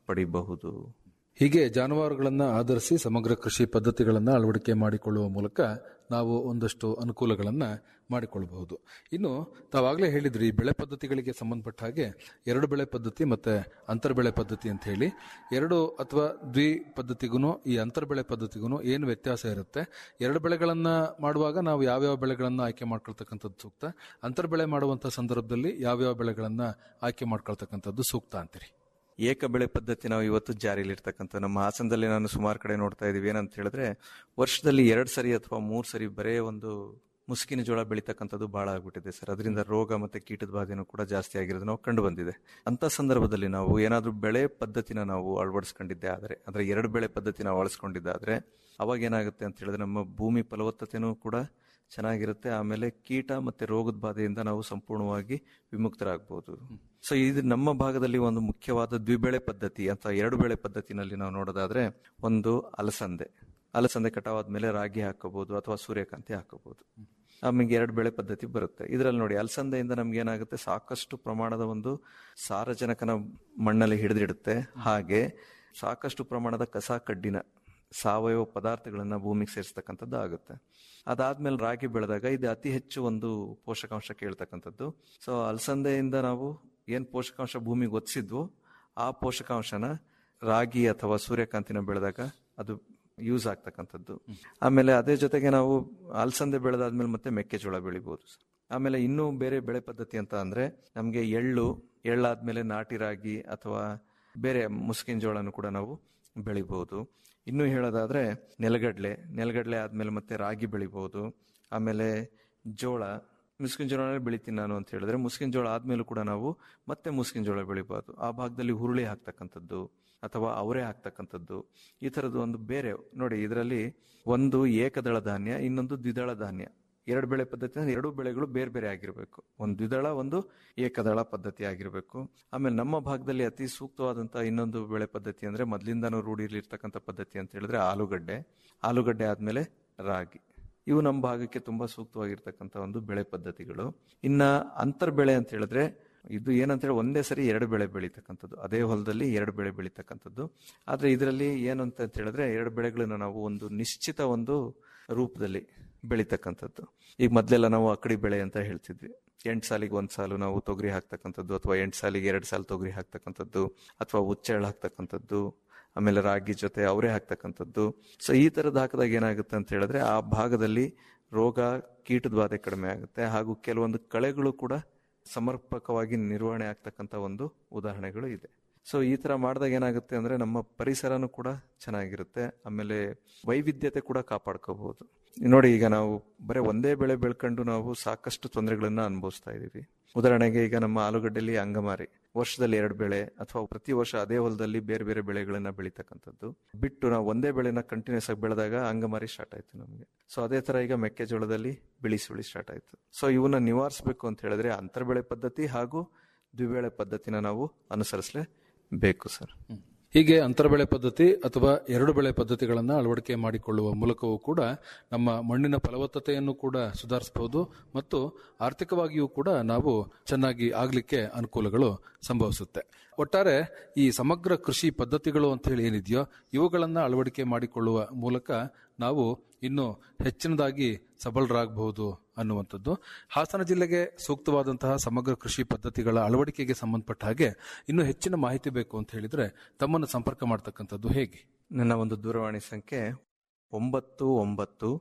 ಪಡಿಬಹುದು ಹೀಗೆ ಜಾನುವಾರುಗಳನ್ನು ಆಧರಿಸಿ ಸಮಗ್ರ ಕೃಷಿ ಪದ್ಧತಿಗಳನ್ನು ಅಳವಡಿಕೆ ಮಾಡಿಕೊಳ್ಳುವ ಮೂಲಕ ನಾವು ಒಂದಷ್ಟು ಅನುಕೂಲಗಳನ್ನು ಮಾಡಿಕೊಳ್ಳಬಹುದು ಇನ್ನು ತಾವಾಗಲೇ ಹೇಳಿದ್ರಿ ಈ ಬೆಳೆ ಪದ್ಧತಿಗಳಿಗೆ ಸಂಬಂಧಪಟ್ಟ ಹಾಗೆ ಎರಡು ಬೆಳೆ ಪದ್ಧತಿ ಮತ್ತೆ ಅಂತರ್ ಬೆಳೆ ಪದ್ಧತಿ ಅಂತ ಹೇಳಿ ಎರಡು ಅಥವಾ ದ್ವಿ ಪದ್ಧತಿಗೂ ಈ ಅಂತರ್ ಬೆಳೆ ಪದ್ಧತಿಗೂ ಏನು ವ್ಯತ್ಯಾಸ ಇರುತ್ತೆ ಎರಡು ಬೆಳೆಗಳನ್ನ ಮಾಡುವಾಗ ನಾವು ಯಾವ್ಯಾವ ಬೆಳೆಗಳನ್ನ ಆಯ್ಕೆ ಮಾಡ್ಕೊಳ್ತಕ್ಕಂಥದ್ದು ಸೂಕ್ತ ಅಂತರ್ ಬೆಳೆ ಮಾಡುವಂತಹ ಸಂದರ್ಭದಲ್ಲಿ ಯಾವ್ಯಾವ ಬೆಳೆಗಳನ್ನ ಆಯ್ಕೆ ಮಾಡ್ಕೊಳ್ತಕ್ಕಂಥದ್ದು ಸೂಕ್ತ ಅಂತೀರಿ ಏಕ ಬೆಳೆ ಪದ್ಧತಿ ನಾವು ಇವತ್ತು ಜಾರಿಯಲ್ಲಿರ್ತಕ್ಕಂಥ ನಮ್ಮ ಹಾಸನದಲ್ಲಿ ನಾನು ಸುಮಾರು ಕಡೆ ನೋಡ್ತಾ ಇದೀವಿ ಏನಂತ ಹೇಳಿದ್ರೆ ವರ್ಷದಲ್ಲಿ ಎರಡು ಸರಿ ಅಥವಾ ಮೂರು ಸರಿ ಬರೇ ಒಂದು ಮುಸುಕಿನ ಜೋಳ ಬೆಳೀತಕ್ಕಂಥದ್ದು ಬಹಳ ಆಗ್ಬಿಟ್ಟಿದೆ ಸರ್ ಅದರಿಂದ ರೋಗ ಮತ್ತೆ ಕೀಟದ ಬಾಧೆನೂ ಕೂಡ ಜಾಸ್ತಿ ಆಗಿರೋದು ನಾವು ಕಂಡು ಬಂದಿದೆ ಅಂತ ಸಂದರ್ಭದಲ್ಲಿ ನಾವು ಏನಾದ್ರೂ ಬೆಳೆ ಪದ್ಧತಿನ ನಾವು ಅಳವಡಿಸ್ಕೊಂಡಿದ್ದೆ ಆದರೆ ಅಂದ್ರೆ ಎರಡು ಬೆಳೆ ಪದ್ಧತಿ ನಾವು ಅಳವಡಿಸ್ಕೊಂಡಿದ್ದಾದ್ರೆ ಅವಾಗ ಏನಾಗುತ್ತೆ ಅಂತ ಹೇಳಿದ್ರೆ ನಮ್ಮ ಭೂಮಿ ಫಲವತ್ತತೆನೂ ಕೂಡ ಚೆನ್ನಾಗಿರುತ್ತೆ ಆಮೇಲೆ ಕೀಟ ಮತ್ತೆ ರೋಗದ ಬಾಧೆಯಿಂದ ನಾವು ಸಂಪೂರ್ಣವಾಗಿ ವಿಮುಕ್ತರಾಗಬಹುದು ಸೊ ಇದು ನಮ್ಮ ಭಾಗದಲ್ಲಿ ಒಂದು ಮುಖ್ಯವಾದ ದ್ವಿಬೆಳೆ ಪದ್ಧತಿ ಅಥವಾ ಎರಡು ಬೆಳೆ ಪದ್ಧತಿನಲ್ಲಿ ನಾವು ನೋಡೋದಾದ್ರೆ ಒಂದು ಅಲಸಂದೆ ಅಲಸಂದೆ ಕಟಾವಾದ್ಮೇಲೆ ರಾಗಿ ಹಾಕೋಬಹುದು ಅಥವಾ ಸೂರ್ಯಕಾಂತಿ ಹಾಕೋಬಹುದು ಆಮೇಲೆ ಎರಡು ಬೆಳೆ ಪದ್ಧತಿ ಬರುತ್ತೆ ಇದರಲ್ಲಿ ನೋಡಿ ಅಲಸಂದೆಯಿಂದ ನಮ್ಗೆ ಏನಾಗುತ್ತೆ ಸಾಕಷ್ಟು ಪ್ರಮಾಣದ ಒಂದು ಸಾರಜನಕನ ಮಣ್ಣಲ್ಲಿ ಹಿಡಿದಿಡುತ್ತೆ ಹಾಗೆ ಸಾಕಷ್ಟು ಪ್ರಮಾಣದ ಕಸ ಕಡ್ಡಿನ ಸಾವಯವ ಪದಾರ್ಥಗಳನ್ನ ಭೂಮಿಗೆ ಸೇರಿಸ್ತಕ್ಕಂಥದ್ದು ಆಗುತ್ತೆ ಅದಾದ್ಮೇಲೆ ರಾಗಿ ಬೆಳೆದಾಗ ಇದು ಅತಿ ಹೆಚ್ಚು ಒಂದು ಪೋಷಕಾಂಶ ಕೇಳ್ತಕ್ಕಂಥದ್ದು ಸೊ ಅಲಸಂದೆಯಿಂದ ನಾವು ಏನ್ ಪೋಷಕಾಂಶ ಭೂಮಿಗೆ ಒತ್ತಿಸಿದ್ವೋ ಆ ಪೋಷಕಾಂಶನ ರಾಗಿ ಅಥವಾ ಸೂರ್ಯಕಾಂತಿನ ಬೆಳೆದಾಗ ಅದು ಯೂಸ್ ಆಗ್ತಕ್ಕಂಥದ್ದು ಆಮೇಲೆ ಅದೇ ಜೊತೆಗೆ ನಾವು ಅಲಸಂದೆ ಬೆಳೆದಾದ್ಮೇಲೆ ಮತ್ತೆ ಮೆಕ್ಕೆಜೋಳ ಬೆಳಿಬಹುದು ಆಮೇಲೆ ಇನ್ನೂ ಬೇರೆ ಬೆಳೆ ಪದ್ಧತಿ ಅಂತ ಅಂದ್ರೆ ನಮಗೆ ಎಳ್ಳು ಎಳ್ಳಾದ್ಮೇಲೆ ನಾಟಿ ರಾಗಿ ಅಥವಾ ಬೇರೆ ಮುಸ್ಕಿನ ಜೋಳನು ಕೂಡ ನಾವು ಬೆಳಿಬಹುದು ಇನ್ನು ಹೇಳೋದಾದ್ರೆ ನೆಲಗಡ್ಲೆ ನೆಲಗಡ್ಲೆ ಆದ್ಮೇಲೆ ಮತ್ತೆ ರಾಗಿ ಬೆಳಿಬಹುದು ಆಮೇಲೆ ಜೋಳ ಮುಸ್ಕಿನ ಜೋಳ ಬೆಳಿತೀನಿ ನಾನು ಅಂತ ಹೇಳಿದ್ರೆ ಮುಸ್ಕಿನ ಜೋಳ ಆದ್ಮೇಲೂ ಕೂಡ ನಾವು ಮತ್ತೆ ಮುಸ್ಕಿನ ಜೋಳ ಬೆಳಿಬಹುದು ಆ ಭಾಗದಲ್ಲಿ ಹುರುಳಿ ಹಾಕ್ತಕ್ಕಂಥದ್ದು ಅಥವಾ ಅವರೇ ಹಾಕ್ತಕ್ಕಂಥದ್ದು ಈ ತರದ್ದು ಒಂದು ಬೇರೆ ನೋಡಿ ಇದರಲ್ಲಿ ಒಂದು ಏಕದಳ ಧಾನ್ಯ ಇನ್ನೊಂದು ದ್ವಿದಳ ಧಾನ್ಯ ಎರಡು ಬೆಳೆ ಪದ್ಧತಿ ಅಂದ್ರೆ ಎರಡು ಬೆಳೆಗಳು ಬೇರೆ ಬೇರೆ ಆಗಿರಬೇಕು ಒಂದು ದ್ವಿದಳ ಒಂದು ಏಕದಳ ಪದ್ಧತಿ ಆಗಿರಬೇಕು ಆಮೇಲೆ ನಮ್ಮ ಭಾಗದಲ್ಲಿ ಅತಿ ಸೂಕ್ತವಾದಂತಹ ಇನ್ನೊಂದು ಬೆಳೆ ಪದ್ಧತಿ ಅಂದ್ರೆ ಮೊದ್ಲಿಂದಾನು ರೂಢಿಲಿರ್ತಕ್ಕಂಥ ಪದ್ಧತಿ ಅಂತ ಹೇಳಿದ್ರೆ ಆಲೂಗಡ್ಡೆ ಆಲೂಗಡ್ಡೆ ಆದ್ಮೇಲೆ ರಾಗಿ ಇವು ನಮ್ಮ ಭಾಗಕ್ಕೆ ತುಂಬಾ ಸೂಕ್ತವಾಗಿರ್ತಕ್ಕಂಥ ಒಂದು ಬೆಳೆ ಪದ್ಧತಿಗಳು ಇನ್ನ ಅಂತರ್ ಬೆಳೆ ಅಂತ ಹೇಳಿದ್ರೆ ಇದು ಏನಂತ ಹೇಳಿ ಒಂದೇ ಸರಿ ಎರಡು ಬೆಳೆ ಬೆಳೀತಕ್ಕಂಥದ್ದು ಅದೇ ಹೊಲದಲ್ಲಿ ಎರಡು ಬೆಳೆ ಬೆಳೀತಕ್ಕಂಥದ್ದು ಆದ್ರೆ ಇದರಲ್ಲಿ ಏನು ಅಂತ ಹೇಳಿದ್ರೆ ಎರಡು ಬೆಳೆಗಳನ್ನ ನಾವು ಒಂದು ನಿಶ್ಚಿತ ಒಂದು ರೂಪದಲ್ಲಿ ಬೆಳೀತಕ್ಕಂಥದ್ದು ಈಗ ಮೊದ್ಲೆಲ್ಲ ನಾವು ಅಕಡಿ ಬೆಳೆ ಅಂತ ಹೇಳ್ತಿದ್ವಿ ಎಂಟು ಸಾಲಿಗೆ ಒಂದ್ ಸಾಲು ನಾವು ತೊಗರಿ ಹಾಕ್ತಕ್ಕಂಥದ್ದು ಅಥವಾ ಎಂಟು ಸಾಲಿಗೆ ಎರಡು ಸಾಲು ತೊಗರಿ ಹಾಕ್ತಕ್ಕಂಥದ್ದು ಅಥವಾ ಉಚ್ಚೆಳ್ಳು ಹಾಕ್ತಕ್ಕಂಥದ್ದು ಆಮೇಲೆ ರಾಗಿ ಜೊತೆ ಅವರೇ ಹಾಕ್ತಕ್ಕಂಥದ್ದು ಸೊ ಈ ತರದ್ ಹಾಕಿದಾಗ ಏನಾಗುತ್ತೆ ಅಂತ ಹೇಳಿದ್ರೆ ಆ ಭಾಗದಲ್ಲಿ ರೋಗ ಕೀಟದ ಬಾಧೆ ಕಡಿಮೆ ಆಗುತ್ತೆ ಹಾಗೂ ಕೆಲವೊಂದು ಕಳೆಗಳು ಕೂಡ ಸಮರ್ಪಕವಾಗಿ ನಿರ್ವಹಣೆ ಆಗ್ತಕ್ಕಂಥ ಒಂದು ಉದಾಹರಣೆಗಳು ಇದೆ ಸೊ ಈ ತರ ಮಾಡಿದಾಗ ಏನಾಗುತ್ತೆ ಅಂದ್ರೆ ನಮ್ಮ ಪರಿಸರನೂ ಕೂಡ ಚೆನ್ನಾಗಿರುತ್ತೆ ಆಮೇಲೆ ವೈವಿಧ್ಯತೆ ಕೂಡ ಕಾಪಾಡ್ಕೋಬಹುದು ನೋಡಿ ಈಗ ನಾವು ಬರೀ ಒಂದೇ ಬೆಳೆ ಬೆಳ್ಕೊಂಡು ನಾವು ಸಾಕಷ್ಟು ತೊಂದರೆಗಳನ್ನ ಅನುಭವಿಸ್ತಾ ಇದೀವಿ ಉದಾಹರಣೆಗೆ ಈಗ ನಮ್ಮ ಆಲೂಗಡ್ಡೆಲಿ ಅಂಗಮಾರಿ ವರ್ಷದಲ್ಲಿ ಎರಡು ಬೆಳೆ ಅಥವಾ ಪ್ರತಿ ವರ್ಷ ಅದೇ ಹೊಲದಲ್ಲಿ ಬೇರೆ ಬೇರೆ ಬೆಳೆಗಳನ್ನ ಬೆಳೀತಕ್ಕಂಥದ್ದು ಬಿಟ್ಟು ನಾವು ಒಂದೇ ಬೆಳೆನ ಕಂಟಿನ್ಯೂಸ್ ಆಗಿ ಬೆಳೆದಾಗ ಅಂಗಮಾರಿ ಸ್ಟಾರ್ಟ್ ಆಯ್ತು ನಮಗೆ ಸೊ ಅದೇ ತರ ಈಗ ಮೆಕ್ಕೆಜೋಳದಲ್ಲಿ ಬಿಳಿ ಸುಳಿ ಸ್ಟಾರ್ಟ್ ಆಯ್ತು ಸೊ ಇವನ್ನ ನಿವಾರಿಸಬೇಕು ಅಂತ ಹೇಳಿದ್ರೆ ಅಂತರ್ ಬೆಳೆ ಪದ್ಧತಿ ಹಾಗೂ ದ್ವಿಬೆಳೆ ಪದ್ಧತಿನ ನಾವು ಅನುಸರಿಸಲೇಬೇಕು ಸರ್ ಹೀಗೆ ಅಂತರ್ಬೆಳೆ ಪದ್ಧತಿ ಅಥವಾ ಎರಡು ಬೆಳೆ ಪದ್ಧತಿಗಳನ್ನು ಅಳವಡಿಕೆ ಮಾಡಿಕೊಳ್ಳುವ ಮೂಲಕವೂ ಕೂಡ ನಮ್ಮ ಮಣ್ಣಿನ ಫಲವತ್ತತೆಯನ್ನು ಕೂಡ ಸುಧಾರಿಸಬಹುದು ಮತ್ತು ಆರ್ಥಿಕವಾಗಿಯೂ ಕೂಡ ನಾವು ಚೆನ್ನಾಗಿ ಆಗ್ಲಿಕ್ಕೆ ಅನುಕೂಲಗಳು ಸಂಭವಿಸುತ್ತೆ ಒಟ್ಟಾರೆ ಈ ಸಮಗ್ರ ಕೃಷಿ ಪದ್ಧತಿಗಳು ಅಂತ ಹೇಳಿ ಏನಿದೆಯೋ ಇವುಗಳನ್ನ ಅಳವಡಿಕೆ ಮಾಡಿಕೊಳ್ಳುವ ಮೂಲಕ ನಾವು ಇನ್ನು ಹೆಚ್ಚಿನದಾಗಿ ಸಬಲರಾಗಬಹುದು ಅನ್ನುವಂಥದ್ದು ಹಾಸನ ಜಿಲ್ಲೆಗೆ ಸೂಕ್ತವಾದಂತಹ ಸಮಗ್ರ ಕೃಷಿ ಪದ್ಧತಿಗಳ ಅಳವಡಿಕೆಗೆ ಸಂಬಂಧಪಟ್ಟ ಹಾಗೆ ಇನ್ನು ಹೆಚ್ಚಿನ ಮಾಹಿತಿ ಬೇಕು ಅಂತ ಹೇಳಿದ್ರೆ ತಮ್ಮನ್ನು ಸಂಪರ್ಕ ಮಾಡ್ತಕ್ಕಂಥದ್ದು ಹೇಗೆ ನನ್ನ ಒಂದು ದೂರವಾಣಿ ಸಂಖ್ಯೆ ಒಂಬತ್ತು ಒಂಬತ್ತು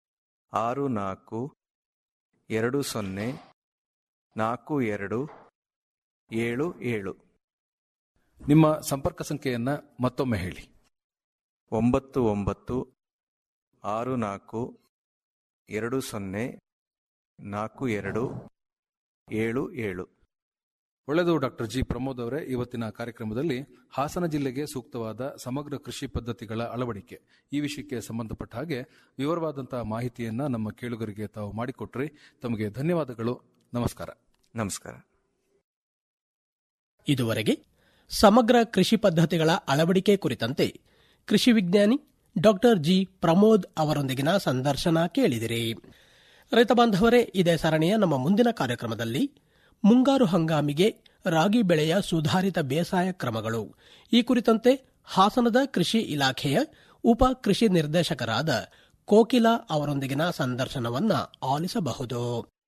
ಆರು ನಾಲ್ಕು ಎರಡು ಸೊನ್ನೆ ನಾಲ್ಕು ಎರಡು ಏಳು ಏಳು ನಿಮ್ಮ ಸಂಪರ್ಕ ಸಂಖ್ಯೆಯನ್ನ ಮತ್ತೊಮ್ಮೆ ಹೇಳಿ ಒಂಬತ್ತು ಒಂಬತ್ತು ಆರು ನಾಲ್ಕು ಎರಡು ಸೊನ್ನೆ ನಾಲ್ಕು ಎರಡು ಏಳು ಏಳು ಒಳ್ಳೆಯದು ಡಾಕ್ಟರ್ ಜಿ ಪ್ರಮೋದ್ ಅವರೇ ಇವತ್ತಿನ ಕಾರ್ಯಕ್ರಮದಲ್ಲಿ ಹಾಸನ ಜಿಲ್ಲೆಗೆ ಸೂಕ್ತವಾದ ಸಮಗ್ರ ಕೃಷಿ ಪದ್ಧತಿಗಳ ಅಳವಡಿಕೆ ಈ ವಿಷಯಕ್ಕೆ ಸಂಬಂಧಪಟ್ಟ ಹಾಗೆ ವಿವರವಾದಂತಹ ಮಾಹಿತಿಯನ್ನ ನಮ್ಮ ಕೇಳುಗರಿಗೆ ತಾವು ಮಾಡಿಕೊಟ್ರಿ ತಮಗೆ ಧನ್ಯವಾದಗಳು ನಮಸ್ಕಾರ ನಮಸ್ಕಾರ ಇದುವರೆಗೆ ಸಮಗ್ರ ಕೃಷಿ ಪದ್ಧತಿಗಳ ಅಳವಡಿಕೆ ಕುರಿತಂತೆ ಕೃಷಿ ವಿಜ್ಞಾನಿ ಡಾಕ್ಟರ್ ಜಿ ಪ್ರಮೋದ್ ಅವರೊಂದಿಗಿನ ಸಂದರ್ಶನ ಕೇಳಿದಿರಿ ರೈತ ಬಾಂಧವರೇ ಇದೇ ಸರಣಿಯ ನಮ್ಮ ಮುಂದಿನ ಕಾರ್ಯಕ್ರಮದಲ್ಲಿ ಮುಂಗಾರು ಹಂಗಾಮಿಗೆ ರಾಗಿ ಬೆಳೆಯ ಸುಧಾರಿತ ಬೇಸಾಯ ಕ್ರಮಗಳು ಈ ಕುರಿತಂತೆ ಹಾಸನದ ಕೃಷಿ ಇಲಾಖೆಯ ಉಪ ಕೃಷಿ ನಿರ್ದೇಶಕರಾದ ಕೋಕಿಲಾ ಅವರೊಂದಿಗಿನ ಸಂದರ್ಶನವನ್ನ ಆಲಿಸಬಹುದು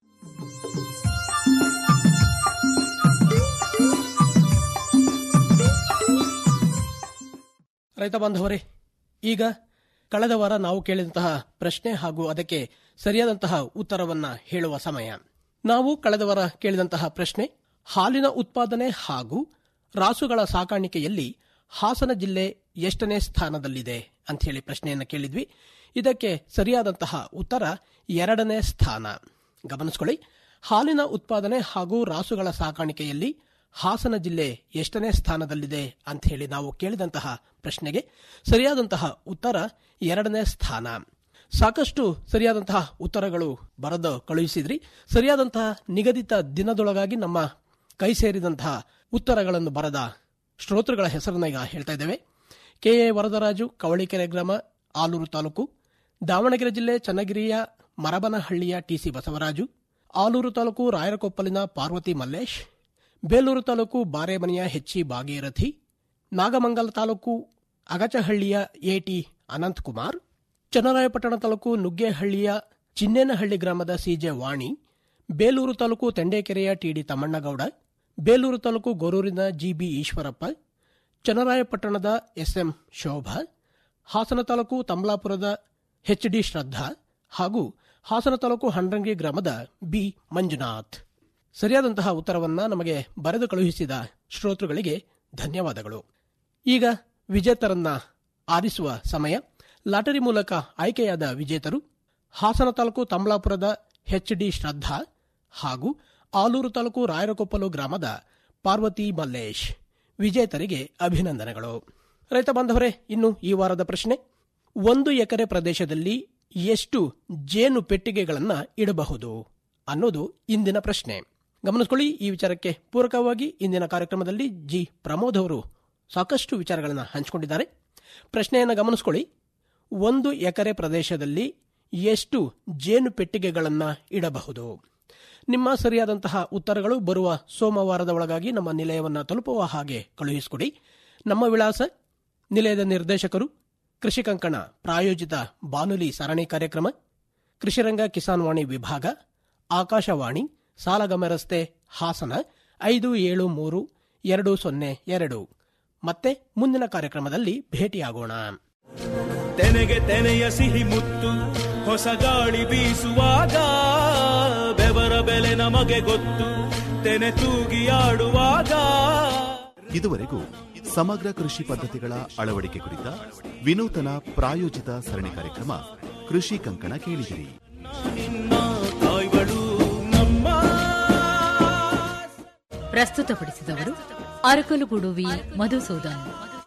ರೈತ ಬಾಂಧವರೇ ಈಗ ಕಳೆದ ವಾರ ನಾವು ಕೇಳಿದಂತಹ ಪ್ರಶ್ನೆ ಹಾಗೂ ಅದಕ್ಕೆ ಸರಿಯಾದಂತಹ ಉತ್ತರವನ್ನ ಹೇಳುವ ಸಮಯ ನಾವು ಕಳೆದ ವಾರ ಕೇಳಿದಂತಹ ಪ್ರಶ್ನೆ ಹಾಲಿನ ಉತ್ಪಾದನೆ ಹಾಗೂ ರಾಸುಗಳ ಸಾಕಾಣಿಕೆಯಲ್ಲಿ ಹಾಸನ ಜಿಲ್ಲೆ ಎಷ್ಟನೇ ಸ್ಥಾನದಲ್ಲಿದೆ ಅಂತ ಹೇಳಿ ಪ್ರಶ್ನೆಯನ್ನು ಕೇಳಿದ್ವಿ ಇದಕ್ಕೆ ಸರಿಯಾದಂತಹ ಉತ್ತರ ಎರಡನೇ ಸ್ಥಾನ ಗಮನಿಸಿಕೊಳ್ಳಿ ಹಾಲಿನ ಉತ್ಪಾದನೆ ಹಾಗೂ ರಾಸುಗಳ ಸಾಕಾಣಿಕೆಯಲ್ಲಿ ಹಾಸನ ಜಿಲ್ಲೆ ಎಷ್ಟನೇ ಸ್ಥಾನದಲ್ಲಿದೆ ಅಂತ ಹೇಳಿ ನಾವು ಕೇಳಿದಂತಹ ಪ್ರಶ್ನೆಗೆ ಸರಿಯಾದಂತಹ ಉತ್ತರ ಎರಡನೇ ಸ್ಥಾನ ಸಾಕಷ್ಟು ಸರಿಯಾದಂತಹ ಉತ್ತರಗಳು ಬರೆದು ಕಳುಹಿಸಿದ್ರಿ ಸರಿಯಾದಂತಹ ನಿಗದಿತ ದಿನದೊಳಗಾಗಿ ನಮ್ಮ ಕೈ ಸೇರಿದಂತಹ ಉತ್ತರಗಳನ್ನು ಬರೆದ ಶ್ರೋತೃಗಳ ಹೆಸರನ್ನ ಈಗ ಹೇಳ್ತಾ ಇದ್ದೇವೆ ಕೆಎ ವರದರಾಜು ಕವಳಿಕೆರೆ ಗ್ರಾಮ ಆಲೂರು ತಾಲೂಕು ದಾವಣಗೆರೆ ಜಿಲ್ಲೆ ಚನ್ನಗಿರಿಯ ಮರಬನಹಳ್ಳಿಯ ಟಿಸಿ ಬಸವರಾಜು ಆಲೂರು ತಾಲೂಕು ರಾಯರಕೊಪ್ಪಲಿನ ಪಾರ್ವತಿ ಮಲ್ಲೇಶ್ ಬೇಲೂರು ತಾಲೂಕು ಬಾರೇಮನೆಯ ಹೆಚ್ಚಿ ಭಾಗೀರಥಿ ನಾಗಮಂಗಲ ತಾಲೂಕು ಅಗಚಹಳ್ಳಿಯ ಎಟಿ ಅನಂತಕುಮಾರ್ ಚನ್ನರಾಯಪಟ್ಟಣ ತಾಲೂಕು ನುಗ್ಗೇಹಳ್ಳಿಯ ಚಿನ್ನೇನಹಳ್ಳಿ ಗ್ರಾಮದ ಸಿಜೆ ವಾಣಿ ಬೇಲೂರು ತಾಲೂಕು ತೆಂಡೇಕೆರೆಯ ಟಿಡಿ ತಮ್ಮಣ್ಣಗೌಡ ಬೇಲೂರು ತಾಲೂಕು ಗೊರೂರಿನ ಜಿಬಿ ಈಶ್ವರಪ್ಪ ಚನ್ನರಾಯಪಟ್ಟಣದ ಎಸ್ಎಂ ಶೋಭಾ ಹಾಸನ ತಾಲೂಕು ತಮ್ಲಾಪುರದ ಎಚ್ಡಿ ಶ್ರದ್ಧಾ ಹಾಗೂ ಹಾಸನ ತಾಲೂಕು ಹಂಡ್ರಂಗಿ ಗ್ರಾಮದ ಬಿ ಮಂಜುನಾಥ್ ಸರಿಯಾದಂತಹ ಉತ್ತರವನ್ನ ನಮಗೆ ಬರೆದು ಕಳುಹಿಸಿದ ಶ್ರೋತೃಗಳಿಗೆ ಧನ್ಯವಾದಗಳು ಈಗ ವಿಜೇತರನ್ನ ಆರಿಸುವ ಸಮಯ ಲಾಟರಿ ಮೂಲಕ ಆಯ್ಕೆಯಾದ ವಿಜೇತರು ಹಾಸನ ತಾಲೂಕು ತಮ್ಲಾಪುರದ ಎಚ್ಡಿ ಶ್ರದ್ಧಾ ಹಾಗೂ ಆಲೂರು ತಾಲೂಕು ರಾಯರಕೊಪ್ಪಲು ಗ್ರಾಮದ ಪಾರ್ವತಿ ಮಲ್ಲೇಶ್ ವಿಜೇತರಿಗೆ ಅಭಿನಂದನೆಗಳು ರೈತ ಬಾಂಧವರೇ ಇನ್ನು ಈ ವಾರದ ಪ್ರಶ್ನೆ ಒಂದು ಎಕರೆ ಪ್ರದೇಶದಲ್ಲಿ ಎಷ್ಟು ಜೇನು ಪೆಟ್ಟಿಗೆಗಳನ್ನು ಇಡಬಹುದು ಅನ್ನೋದು ಇಂದಿನ ಪ್ರಶ್ನೆ ಗಮನಿಸಿಕೊಳ್ಳಿ ಈ ವಿಚಾರಕ್ಕೆ ಪೂರಕವಾಗಿ ಇಂದಿನ ಕಾರ್ಯಕ್ರಮದಲ್ಲಿ ಜಿ ಪ್ರಮೋದ್ ಅವರು ಸಾಕಷ್ಟು ವಿಚಾರಗಳನ್ನು ಹಂಚಿಕೊಂಡಿದ್ದಾರೆ ಪ್ರಶ್ನೆಯನ್ನು ಗಮನಿಸಿಕೊಳ್ಳಿ ಒಂದು ಎಕರೆ ಪ್ರದೇಶದಲ್ಲಿ ಎಷ್ಟು ಜೇನು ಪೆಟ್ಟಿಗೆಗಳನ್ನು ಇಡಬಹುದು ನಿಮ್ಮ ಸರಿಯಾದಂತಹ ಉತ್ತರಗಳು ಬರುವ ಸೋಮವಾರದ ಒಳಗಾಗಿ ನಮ್ಮ ನಿಲಯವನ್ನು ತಲುಪುವ ಹಾಗೆ ಕಳುಹಿಸಿಕೊಡಿ ನಮ್ಮ ವಿಳಾಸ ನಿಲಯದ ನಿರ್ದೇಶಕರು ಕೃಷಿ ಕಂಕಣ ಪ್ರಾಯೋಜಿತ ಬಾನುಲಿ ಸರಣಿ ಕಾರ್ಯಕ್ರಮ ಕೃಷಿರಂಗ ಕಿಸಾನ್ ವಾಣಿ ವಿಭಾಗ ಆಕಾಶವಾಣಿ ಸಾಲಗಮ ರಸ್ತೆ ಹಾಸನ ಐದು ಏಳು ಮೂರು ಎರಡು ಸೊನ್ನೆ ಎರಡು ಮತ್ತೆ ಮುಂದಿನ ಕಾರ್ಯಕ್ರಮದಲ್ಲಿ ಭೇಟಿಯಾಗೋಣ ತೆನೆಗೆ ತೆನೆಯ ಸಿಹಿ ಮುತ್ತು ಹೊಸ ಗಾಳಿ ಬೀಸುವಾಗ ಬೆವರ ಬೆಲೆ ನಮಗೆ ಗೊತ್ತು ತೆನೆ ತೂಗಿ ಆಡುವಾಗ ಇದುವರೆಗೂ ಸಮಗ್ರ ಕೃಷಿ ಪದ್ಧತಿಗಳ ಅಳವಡಿಕೆ ಕುರಿತ ವಿನೂತನ ಪ್ರಾಯೋಜಿತ ಸರಣಿ ಕಾರ್ಯಕ್ರಮ ಕೃಷಿ ಕಂಕಣ ಕೇಳಿದಿರಿ ನಿನ್ನ ತಾಯ್ಗಳು ನಮ್ಮ ಪ್ರಸ್ತುತಪಡಿಸಿದವರು ಅರಕಲುಗೂಡು ವಿ ಮಧುಸೂದನ್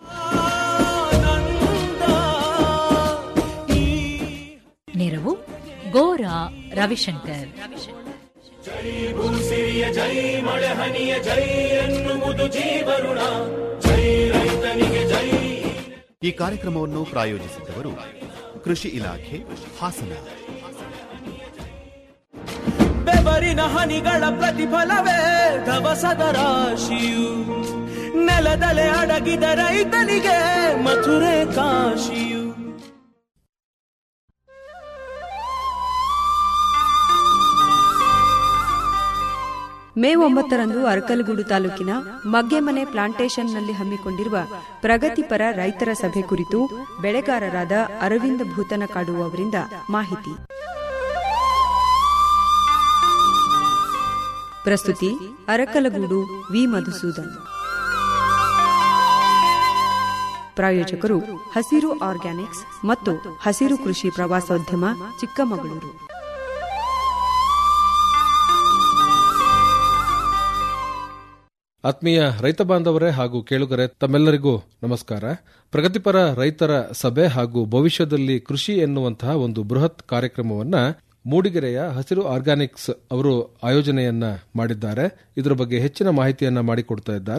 ಆನಂದ ಈ ನೆರವು ಗೋರಾ ರವಿಶಂಕರ್ ಭೂಸಿರಿಯ ಜೈ ಮಳೆ ಹನಿಯ ಜೈ ಎನ್ನುವುದು ಜೀವರುಣ ಜೈ ರೈತನಿಗೆ ಜೈ ಈ ಕಾರ್ಯಕ್ರಮವನ್ನು ಪ್ರಾಯೋಜಿಸಿದ್ದವರು ಕೃಷಿ ಇಲಾಖೆ ಹಾಸನ ಬೆವರಿನ ಹನಿಗಳ ಪ್ರತಿಫಲವೇ ಧವಸದ ರಾಶಿಯು ನೆಲದಲೆ ಅಡಗಿದ ರೈತನಿಗೆ ಮಥುರೆ ಕಾಶಿಯು ಮೇ ಒಂಬತ್ತರಂದು ಅರಕಲಗೂಡು ತಾಲೂಕಿನ ಮಗ್ಗೆಮನೆ ಪ್ಲಾಂಟೇಶನ್ನಲ್ಲಿ ಹಮ್ಮಿಕೊಂಡಿರುವ ಪ್ರಗತಿಪರ ರೈತರ ಸಭೆ ಕುರಿತು ಬೆಳೆಗಾರರಾದ ಅರವಿಂದ ಭೂತನಕಾಡು ಅವರಿಂದ ಮಾಹಿತಿ ಪ್ರಸ್ತುತಿ ಅರಕಲಗೂಡು ವಿ ಮಧುಸೂದನ್ ಪ್ರಾಯೋಜಕರು ಹಸಿರು ಆರ್ಗ್ಯಾನಿಕ್ಸ್ ಮತ್ತು ಹಸಿರು ಕೃಷಿ ಪ್ರವಾಸೋದ್ಯಮ ಚಿಕ್ಕಮಗಳೂರು ಆತ್ಮೀಯ ರೈತ ಬಾಂಧವರೇ ಹಾಗೂ ಕೇಳುಗರೆ ತಮ್ಮೆಲ್ಲರಿಗೂ ನಮಸ್ಕಾರ ಪ್ರಗತಿಪರ ರೈತರ ಸಭೆ ಹಾಗೂ ಭವಿಷ್ಯದಲ್ಲಿ ಕೃಷಿ ಎನ್ನುವಂತಹ ಒಂದು ಬೃಹತ್ ಕಾರ್ಯಕ್ರಮವನ್ನ ಮೂಡಿಗೆರೆಯ ಹಸಿರು ಆರ್ಗ್ಯಾನಿಕ್ಸ್ ಅವರು ಆಯೋಜನೆಯನ್ನ ಮಾಡಿದ್ದಾರೆ ಇದರ ಬಗ್ಗೆ ಹೆಚ್ಚಿನ ಮಾಹಿತಿಯನ್ನ ಮಾಡಿಕೊಡ್ತಾ ಇದ್ದಾರೆ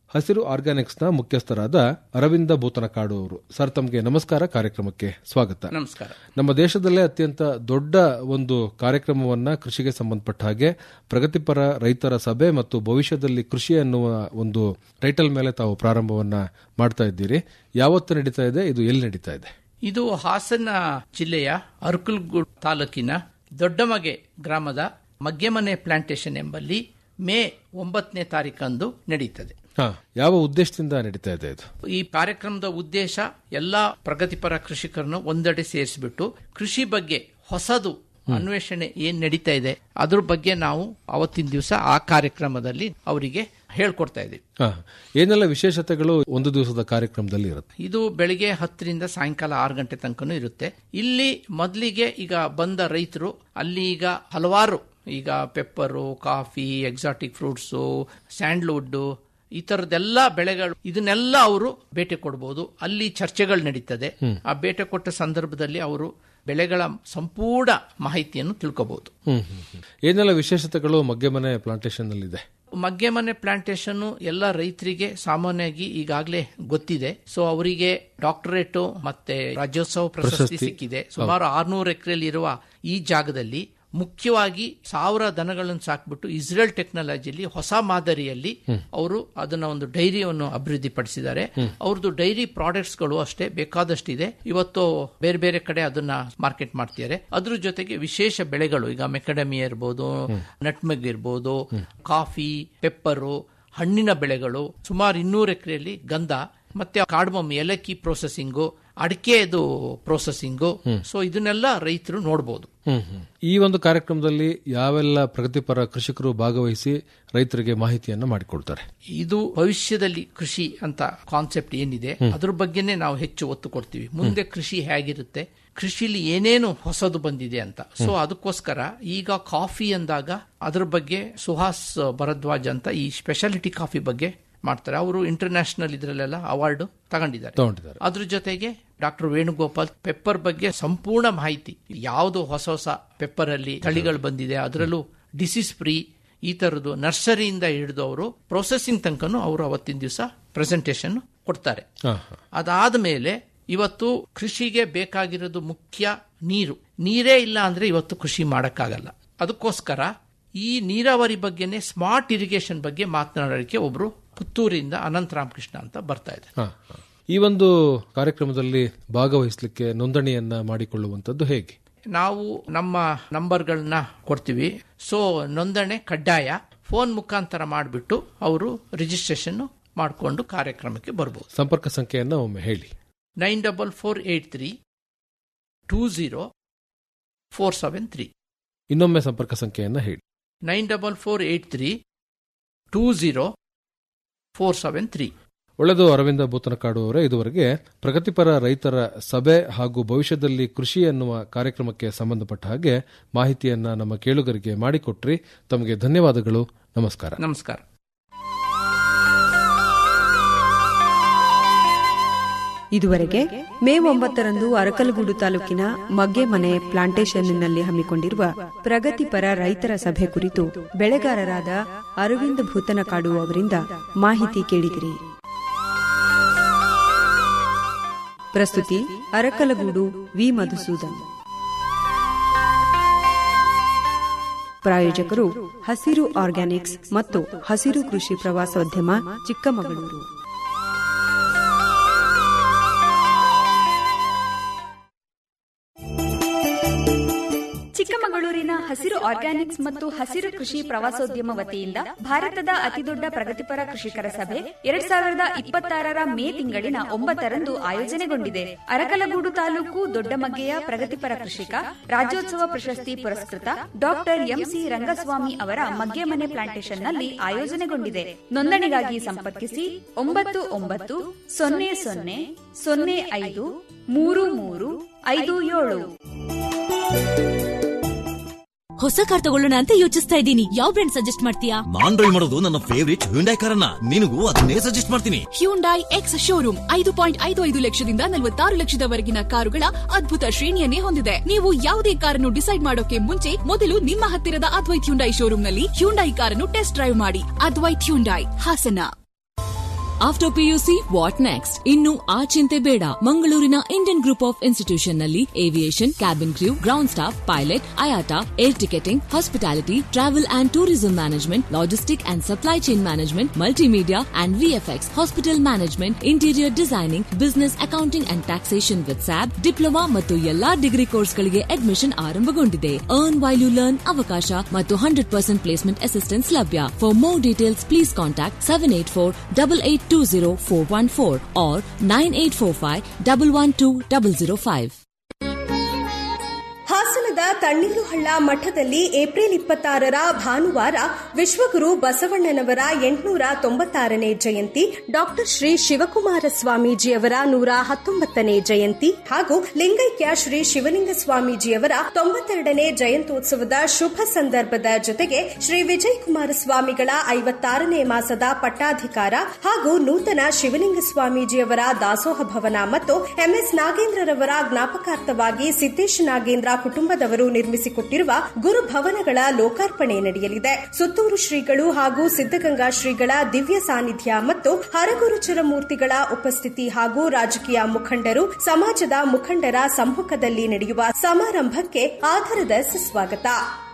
ಹಸಿರು ಆರ್ಗ್ಯಾನಿಕ್ಸ್ನ ಮುಖ್ಯಸ್ಥರಾದ ಅರವಿಂದ ಭೂತನಕಾಡು ಅವರು ಸರ್ ತಮಗೆ ನಮಸ್ಕಾರ ಕಾರ್ಯಕ್ರಮಕ್ಕೆ ಸ್ವಾಗತ ನಮಸ್ಕಾರ ನಮ್ಮ ದೇಶದಲ್ಲೇ ಅತ್ಯಂತ ದೊಡ್ಡ ಒಂದು ಕಾರ್ಯಕ್ರಮವನ್ನ ಕೃಷಿಗೆ ಸಂಬಂಧಪಟ್ಟ ಹಾಗೆ ಪ್ರಗತಿಪರ ರೈತರ ಸಭೆ ಮತ್ತು ಭವಿಷ್ಯದಲ್ಲಿ ಕೃಷಿ ಅನ್ನುವ ಒಂದು ಟೈಟಲ್ ಮೇಲೆ ತಾವು ಪ್ರಾರಂಭವನ್ನ ಮಾಡ್ತಾ ಇದ್ದೀರಿ ಯಾವತ್ತು ನಡೀತಾ ಇದೆ ಇದು ಎಲ್ಲಿ ನಡೀತಾ ಇದೆ ಇದು ಹಾಸನ ಜಿಲ್ಲೆಯ ಅರ್ಕಲ್ಗೂಡ್ ತಾಲೂಕಿನ ದೊಡ್ಡಮಗೆ ಗ್ರಾಮದ ಮಗ್ಗೆಮನೆ ಪ್ಲಾಂಟೇಶನ್ ಎಂಬಲ್ಲಿ ಮೇ ಒಂಬತ್ತನೇ ತಾರೀಕಂದು ನಡೀತದೆ ಹಾ ಯಾವ ಉದ್ದೇಶದಿಂದ ನಡೀತಾ ಇದೆ ಇದು ಈ ಕಾರ್ಯಕ್ರಮದ ಉದ್ದೇಶ ಎಲ್ಲಾ ಪ್ರಗತಿಪರ ಕೃಷಿಕರನ್ನು ಒಂದೆಡೆ ಸೇರಿಸಿಬಿಟ್ಟು ಕೃಷಿ ಬಗ್ಗೆ ಹೊಸದು ಅನ್ವೇಷಣೆ ಏನ್ ನಡೀತಾ ಇದೆ ಅದ್ರ ಬಗ್ಗೆ ನಾವು ಅವತ್ತಿನ ದಿವಸ ಆ ಕಾರ್ಯಕ್ರಮದಲ್ಲಿ ಅವರಿಗೆ ಹೇಳ್ಕೊಡ್ತಾ ಇದ್ದೀವಿ ಹಾ ಏನೆಲ್ಲ ವಿಶೇಷತೆಗಳು ಒಂದು ದಿವಸದ ಕಾರ್ಯಕ್ರಮದಲ್ಲಿ ಇರುತ್ತೆ ಇದು ಬೆಳಿಗ್ಗೆ ಹತ್ತರಿಂದ ಸಾಯಂಕಾಲ ಆರು ಗಂಟೆ ತನಕನೂ ಇರುತ್ತೆ ಇಲ್ಲಿ ಮೊದಲಿಗೆ ಈಗ ಬಂದ ರೈತರು ಅಲ್ಲಿ ಈಗ ಹಲವಾರು ಈಗ pepper coffee exotic fruits sandalwood ಈ ತರದೆಲ್ಲ ಬೆಳೆಗಳು ಇದನ್ನೆಲ್ಲ ಅವರು ಬೇಟೆ ಕೊಡಬಹುದು ಅಲ್ಲಿ ಚರ್ಚೆಗಳು ನಡೀತದೆ ಆ ಬೇಟೆ ಕೊಟ್ಟ ಸಂದರ್ಭದಲ್ಲಿ ಅವರು ಬೆಳೆಗಳ ಸಂಪೂರ್ಣ ಮಾಹಿತಿಯನ್ನು ತಿಳ್ಕೋಬಹುದು ಹ್ಮ್ ಹ್ಮ್, ಹ್ಮ್. ಏನೆಲ್ಲ ವಿಶೇಷತೆಗಳು ಮಗ್ಗೆಮನೆ ಪ್ಲಾಂಟೇಶನ್ ನಲ್ಲಿ ಇದೆ ಮಗ್ಗೆಮನೆ ಪ್ಲಾಂಟೇಶನ್ ಎಲ್ಲ ರೈತರಿಗೆ ಸಾಮಾನ್ಯವಾಗಿ ಈಗಾಗಲೇ ಗೊತ್ತಿದೆ ಸೊ ಅವರಿಗೆ ಡಾಕ್ಟರೇಟ್ ಮತ್ತೆ ರಾಜ್ಯೋತ್ಸವ ಪ್ರಶಸ್ತಿ ಸಿಕ್ಕಿದೆ ಸುಮಾರು ಆರ್ನೂರು ಎಕರೆಯಲ್ಲಿ ಇರುವ ಈ ಜಾಗದಲ್ಲಿ ಮುಖ್ಯವಾಗಿ ಸಾವಿರ ದನಗಳನ್ನು ಸಾಕ್ಬಿಟ್ಟು ಇಸ್ರೇಲ್ ಟೆಕ್ನಾಲಜಿಲಿ ಹೊಸ ಮಾದರಿಯಲ್ಲಿ ಅವರು ಅದನ್ನ ಒಂದು ಡೈರಿಯನ್ನು ಅಭಿವೃದ್ಧಿ ಪಡಿಸಿದ್ದಾರೆ ಅವ್ರದ್ದು ಡೈರಿ ಪ್ರಾಡಕ್ಟ್ಸ್ ಗಳು ಅಷ್ಟೇ ಬೇಕಾದಷ್ಟಿದೆ ಇವತ್ತು ಬೇರೆ ಬೇರೆ ಕಡೆ ಅದನ್ನ ಮಾರ್ಕೆಟ್ ಮಾಡ್ತಿದ್ದಾರೆ ಅದ್ರ ಜೊತೆಗೆ ವಿಶೇಷ ಬೆಳೆಗಳು ಈಗ ಮೆಕಡಮಿ ಇರ್ಬೋದು ನಟ್ಮೆಗ್ ಇರ್ಬೋದು ಕಾಫಿ ಪೆಪ್ಪರು ಹಣ್ಣಿನ ಬೆಳೆಗಳು ಸುಮಾರು ಇನ್ನೂರು ಎಕರೆಯಲ್ಲಿ ಗಂಧ ಮತ್ತೆ ಕಾಡ್ಮಮ್ ಏಲಕ್ಕಿ ಪ್ರೊಸೆಸಿಂಗು ಅಡಿಕೆದು ಪ್ರೊಸೆಸಿಂಗು ಸೊ ಇದನ್ನೆಲ್ಲ ರೈತರು ನೋಡಬಹುದು ಹ್ಮ್ ಹ್ಮ್. ಈ ಒಂದು ಕಾರ್ಯಕ್ರಮದಲ್ಲಿ ಯಾವೆಲ್ಲ ಪ್ರಗತಿಪರ ಕೃಷಿಕರು ಭಾಗವಹಿಸಿ ರೈತರಿಗೆ ಮಾಹಿತಿಯನ್ನ ಮಾಡಿಕೊಡ್ತಾರೆ ಇದು ಭವಿಷ್ಯದಲ್ಲಿ ಕೃಷಿ ಅಂತ ಕಾನ್ಸೆಪ್ಟ್ ಏನಿದೆ ಅದ್ರ ಬಗ್ಗೆನೇ ನಾವು ಹೆಚ್ಚು ಒತ್ತು ಕೊಡ್ತೀವಿ ಮುಂದೆ ಕೃಷಿ ಹೇಗಿರುತ್ತೆ ಕೃಷಿಲಿ ಏನೇನು ಹೊಸದು ಬಂದಿದೆ ಅಂತ ಸೊ ಅದಕ್ಕೋಸ್ಕರ ಈಗ ಕಾಫಿ ಅಂದಾಗ ಅದ್ರ ಬಗ್ಗೆ ಸುಹಾಸ್ ಭರದ್ವಾಜ್ ಅಂತ ಈ ಸ್ಪೆಷಾಲಿಟಿ ಕಾಫಿ ಬಗ್ಗೆ ಮಾಡ್ತಾರೆ ಅವರು ಇಂಟರ್ನ್ಯಾಷನಲ್ ಇದ್ರಲ್ಲೆಲ್ಲ ಅವಾರ್ಡ್ ತಗೊಂಡಿದ್ದಾರೆ ತಗೊಂಡಿದ್ದಾರೆ ಅದ್ರ ಜೊತೆಗೆ ಡಾಕ್ಟರ್ ವೇಣುಗೋಪಾಲ್ ಪೆಪ್ಪರ್ ಬಗ್ಗೆ ಸಂಪೂರ್ಣ ಮಾಹಿತಿ ಯಾವುದು ಹೊಸ ಹೊಸ ಪೆಪ್ಪರ್ ಅಲ್ಲಿ ತಳಿಗಳು ಬಂದಿದೆ ಅದರಲ್ಲೂ ಡಿಸೀಸ್ ಫ್ರೀ ಈ ತರದ್ದು ನರ್ಸರಿಯಿಂದ ಹಿಡಿದು ಅವರು ಪ್ರೊಸೆಸಿಂಗ್ ತನಕನೂ ಅವರು ಅವತ್ತಿನ ದಿವಸ ಪ್ರೆಸೆಂಟೇಶನ್ ಕೊಡ್ತಾರೆ ಹಾ, ಹಾ. ಅದಾದ ಮೇಲೆ ಇವತ್ತು ಕೃಷಿಗೆ ಬೇಕಾಗಿರೋದು ಮುಖ್ಯ ನೀರು ನೀರೇ ಇಲ್ಲ ಅಂದ್ರೆ ಇವತ್ತು ಕೃಷಿ ಮಾಡಕ್ಕಾಗಲ್ಲ ಅದಕ್ಕೋಸ್ಕರ ಈ ನೀರಾವರಿ ಬಗ್ಗೆನೆ ಸ್ಮಾರ್ಟ್ ಇರಿಗೇಷನ್ ಬಗ್ಗೆ ಮಾತನಾಡೋಕ್ಕೆ ಒಬ್ರು ಪುತ್ತೂರಿಂದ ಅನಂತ ರಾಮಕೃಷ್ಣ ಅಂತ ಬರ್ತಾ ಇದೆ ಹಾ, ಹಾ. ಈ ಒಂದು ಕಾರ್ಯಕ್ರಮದಲ್ಲಿ ಭಾಗವಹಿಸಲಿಕ್ಕೆ ನೋಂದಣಿಯನ್ನ ಮಾಡಿಕೊಳ್ಳುವಂತದ್ದು ಹೇಗೆ ನಾವು ನಮ್ಮ ನಂಬರ್ಗಳನ್ನ ಕೊಡ್ತೀವಿ ಸೊ ನೋಂದಣಿ ಕಡ್ಡಾಯ ಫೋನ್ ಮುಖಾಂತರ ಮಾಡಿಬಿಟ್ಟು ಅವರು ರಿಜಿಸ್ಟ್ರೇಷನ್ ಮಾಡಿಕೊಂಡು ಕಾರ್ಯಕ್ರಮಕ್ಕೆ ಬರ್ಬೋದು ಸಂಪರ್ಕ ಸಂಖ್ಯೆಯನ್ನ ಒಮ್ಮೆ ಹೇಳಿ nine double four eight three two zero four seven three ಇನ್ನೊಮ್ಮೆ ಸಂಪರ್ಕ ಸಂಖ್ಯೆಯನ್ನ ಹೇಳಿ nine double four eight three two zero four seven three ಒಳ್ಳೆದು ಅರವಿಂದ ಭೂತನಕಾಡು ಅವರೇ ಇದುವರೆಗೆ ಪ್ರಗತಿಪರ ರೈತರ ಸಭೆ ಹಾಗೂ ಭವಿಷ್ಯದಲ್ಲಿ ಕೃಷಿ ಎನ್ನುವ ಕಾರ್ಯಕ್ರಮಕ್ಕೆ ಸಂಬಂಧಪಟ್ಟ ಹಾಗೆ ಮಾಹಿತಿಯನ್ನ ನಮ್ಮ ಕೇಳುಗರಿಗೆ ಮಾಡಿಕೊಟ್ರಿ ತಮಗೆ ಧನ್ಯವಾದಗಳು ನಮಸ್ಕಾರ ನಮಸ್ಕಾರ ಇದುವರೆಗೆ ಮೇ ಒಂಬತ್ತರಂದು ಅರಕಲಗೂಡು ತಾಲೂಕಿನ ಮಗ್ಗೆಮನೆ ಪ್ಲಾಂಟೇಶನ್ನಲ್ಲಿ ಹಮ್ಮಿಕೊಂಡಿರುವ ಪ್ರಗತಿಪರ ರೈತರ ಸಭೆ ಕುರಿತು ಬೆಳೆಗಾರರಾದ ಅರವಿಂದ್ ಭೂತನಕಾಡು ಅವರಿಂದ ಮಾಹಿತಿ ಕೇಳಿದಿರಿ ಪ್ರಸ್ತುತಿ ಅರಕಲಗೂಡು ವಿ ಮಧುಸೂದನ್ ಪ್ರಾಯೋಜಕರು ಹಸಿರು ಆರ್ಗ್ಯಾನಿಕ್ಸ್ ಮತ್ತು ಹಸಿರು ಕೃಷಿ ಪ್ರವಾಸೋದ್ಯಮ ಚಿಕ್ಕಮಗಳೂರು ಚಿಕ್ಕಮಗಳೂರಿನ ಹಸಿರು ಆರ್ಗ್ಯಾನಿಕ್ಸ್ ಮತ್ತು ಹಸಿರು ಕೃಷಿ ಪ್ರವಾಸೋದ್ಯಮ ವತಿಯಿಂದ ಭಾರತದ ಅತಿದೊಡ್ಡ ಪ್ರಗತಿಪರ ಕೃಷಿಕರ ಸಭೆ ಎರಡ್ ಸಾವಿರದ ಇಪ್ಪತ್ತಾರರ ಮೇ ತಿಂಗಳಿನ ಒಂಬತ್ತರಂದು ಆಯೋಜನೆಗೊಂಡಿದೆ ಅರಕಲಗೂಡು ತಾಲೂಕು ದೊಡ್ಡಮಗ್ಗೆಯ ಪ್ರಗತಿಪರ ಕೃಷಿಕ ರಾಜ್ಯೋತ್ಸವ ಪ್ರಶಸ್ತಿ ಪುರಸ್ಕೃತ ಡಾಕ್ಟರ್ ಎಂಸಿ ರಂಗಸ್ವಾಮಿ ಅವರ ಮಗ್ಗೆಮನೆ ಪ್ಲಾಂಟೇಶನ್ನಲ್ಲಿ ಆಯೋಜನೆಗೊಂಡಿದೆ ನೋಂದಣಿಗಾಗಿ ಸಂಪರ್ಕಿಸಿ ಒಂಬತ್ತು ಒಂಬತ್ತು ಸೊನ್ನೆ ಸೊನ್ನೆ ಸೊನ್ನೆ ಐದು ಮೂರು ಮೂರು ಐದು ಏಳು ಹೊಸ ಕಾರ್ ತಗೊಳ್ಳೋಣ ಅಂತ ಯೋಚಿಸ್ತಾ ಇದ್ದೀನಿ ಯಾವ ಬ್ರ್ಯಾಂಡ್ ಸಜೆಸ್ಟ್ ಮಾಡ್ತೀಯಾ ನಾನ್ ಡ್ರೈವ್ ಮಾಡೋದು ನನ್ನ ಫೇವರಿಟ್ ಹ್ಯುಂಡೈ ಕಾರನ್ನ ನಿನಗೂ ಅದನ್ನೇ ಸಜೆಸ್ಟ್ ಮಾಡ್ತೀನಿ ಹ್ಯೂಂಡೈ ಎಕ್ಸ್ ಶೋರೂಮ್ ಐದು ಪಾಯಿಂಟ್ ಐದು ಐದು ಲಕ್ಷದಿಂದ ನಲವತ್ತಾರು ಲಕ್ಷದವರೆಗಿನ ಕಾರುಗಳ ಅದ್ಭುತ ಶ್ರೇಣಿಯನ್ನೇ ಹೊಂದಿದೆ ನೀವು ಯಾವುದೇ ಕಾರನ್ನು ಡಿಸೈಡ್ ಮಾಡೋಕೆ ಮುಂಚೆ ಮೊದಲು ನಿಮ್ಮ ಹತ್ತಿರದ ಅದ್ವೈತ್ ಹ್ಯುಂಡೈ ಶೋರೂಮ್ನಲ್ಲಿ ಹ್ಯುಂಡೈ ಕಾರನ್ನು ಟೆಸ್ಟ್ ಡ್ರೈವ್ ಮಾಡಿ Advaith Hyundai Hassan after PUC what next ಇನ್ನು ಆ ಚಿಂತೆ ಬೇಡ ಮಂಗಳೂರಿನ ಇಂಡಿಯನ್ ಗ್ರೂಪ್ ಆಫ್ ಇನ್ಸ್ಟಿಟ್ಯೂಷನ್ ನಲ್ಲಿ aviation cabin crew ground staff pilot IATA air ticketing hospitality travel and tourism management logistic and supply chain management multimedia and VFX hospital management interior designing business accounting and taxation with sab diploma ಮತ್ತು ಎಲ್ಲಾ ಡಿಗ್ರಿ ಕೋರ್ಸ್ಗಳಿಗೆ ಅಡ್ಮಿಷನ್ ಆರಂಭಗೊಂಡಿದೆ ಅರ್ನ್ ವೈಲ್ ಯು ಲರ್ನ್ ಅವಕಾಶ ಮತ್ತು ಹಂಡ್ರೆಡ್ ಪರ್ಸೆಂಟ್ ಪ್ಲೇಸ್ಮೆಂಟ್ ಅಸಿಸ್ಟೆನ್ಸ್ ಲಭ್ಯ for more details please contact seven eight four double eight two zero four one four or nine eight four five double one two double zero five ಹಾಸನದ ತಣ್ಣೀರು ಹಳ್ಳ ಮಠದಲ್ಲಿ ಏಪ್ರಿಲ್ ಇಪ್ಪತ್ತಾರರ ಭಾನುವಾರ ವಿಶ್ವಗುರು ಬಸವಣ್ಣನವರ ಎಂಟುನೂರ ತೊಂಬತ್ತಾರನೇ ಜಯಂತಿ ಡಾಕ್ಟರ್ ಶ್ರೀ ಶಿವಕುಮಾರ ಸ್ವಾಮೀಜಿಯವರ ನೂರ ಹತ್ತೊಂಬತ್ತನೇ ಜಯಂತಿ ಹಾಗೂ ಲಿಂಗೈಕ್ಯ ಶ್ರೀ ಶಿವಲಿಂಗ ಸ್ವಾಮೀಜಿಯವರ ತೊಂಬತ್ತೆರಡನೇ ಜಯಂತ್ಯೋತ್ಸವದ ಶುಭ ಸಂದರ್ಭದ ಜೊತೆಗೆ ಶ್ರೀ ವಿಜಯ್ ಕುಮಾರ ಸ್ವಾಮಿಗಳ ಐವತ್ತಾರನೇ ಮಾಸದ ಪಟ್ಟಾಧಿಕಾರ ಹಾಗೂ ನೂತನ ಶಿವಲಿಂಗ ಸ್ವಾಮೀಜಿಯವರ ದಾಸೋಹ ಭವನ ಮತ್ತು ಎಂಎಸ್ ನಾಗೇಂದ್ರರವರ ಜ್ಞಾಪಕಾರ್ಥವಾಗಿ ಸಿದ್ದೇಶ ನಾಗೇಂದ್ರ ಕುಟುಂಬದವರು ನಿರ್ಮಿಸಿಕೊಟ್ಟಿರುವ ಗುರುಭವನಗಳ ಲೋಕಾರ್ಪಣೆ ನಡೆಯಲಿದೆ ಸುತ್ತೂರು ಶ್ರೀಗಳು ಹಾಗೂ ಸಿದ್ದಗಂಗಾ ಶ್ರೀಗಳ ದಿವ್ಯ ಸಾನ್ನಿಧ್ಯ ಮತ್ತು ಹರಗುರುಚರ ಮೂರ್ತಿಗಳ ಉಪಸ್ಥಿತಿ ಹಾಗೂ ರಾಜಕೀಯ ಮುಖಂಡರು ಸಮಾಜದ ಮುಖಂಡರ ಸಮ್ಮುಖದಲ್ಲಿ ನಡೆಯುವ ಸಮಾರಂಭಕ್ಕೆ ಆಧಾರದ ಸುಸ್ವಾಗತ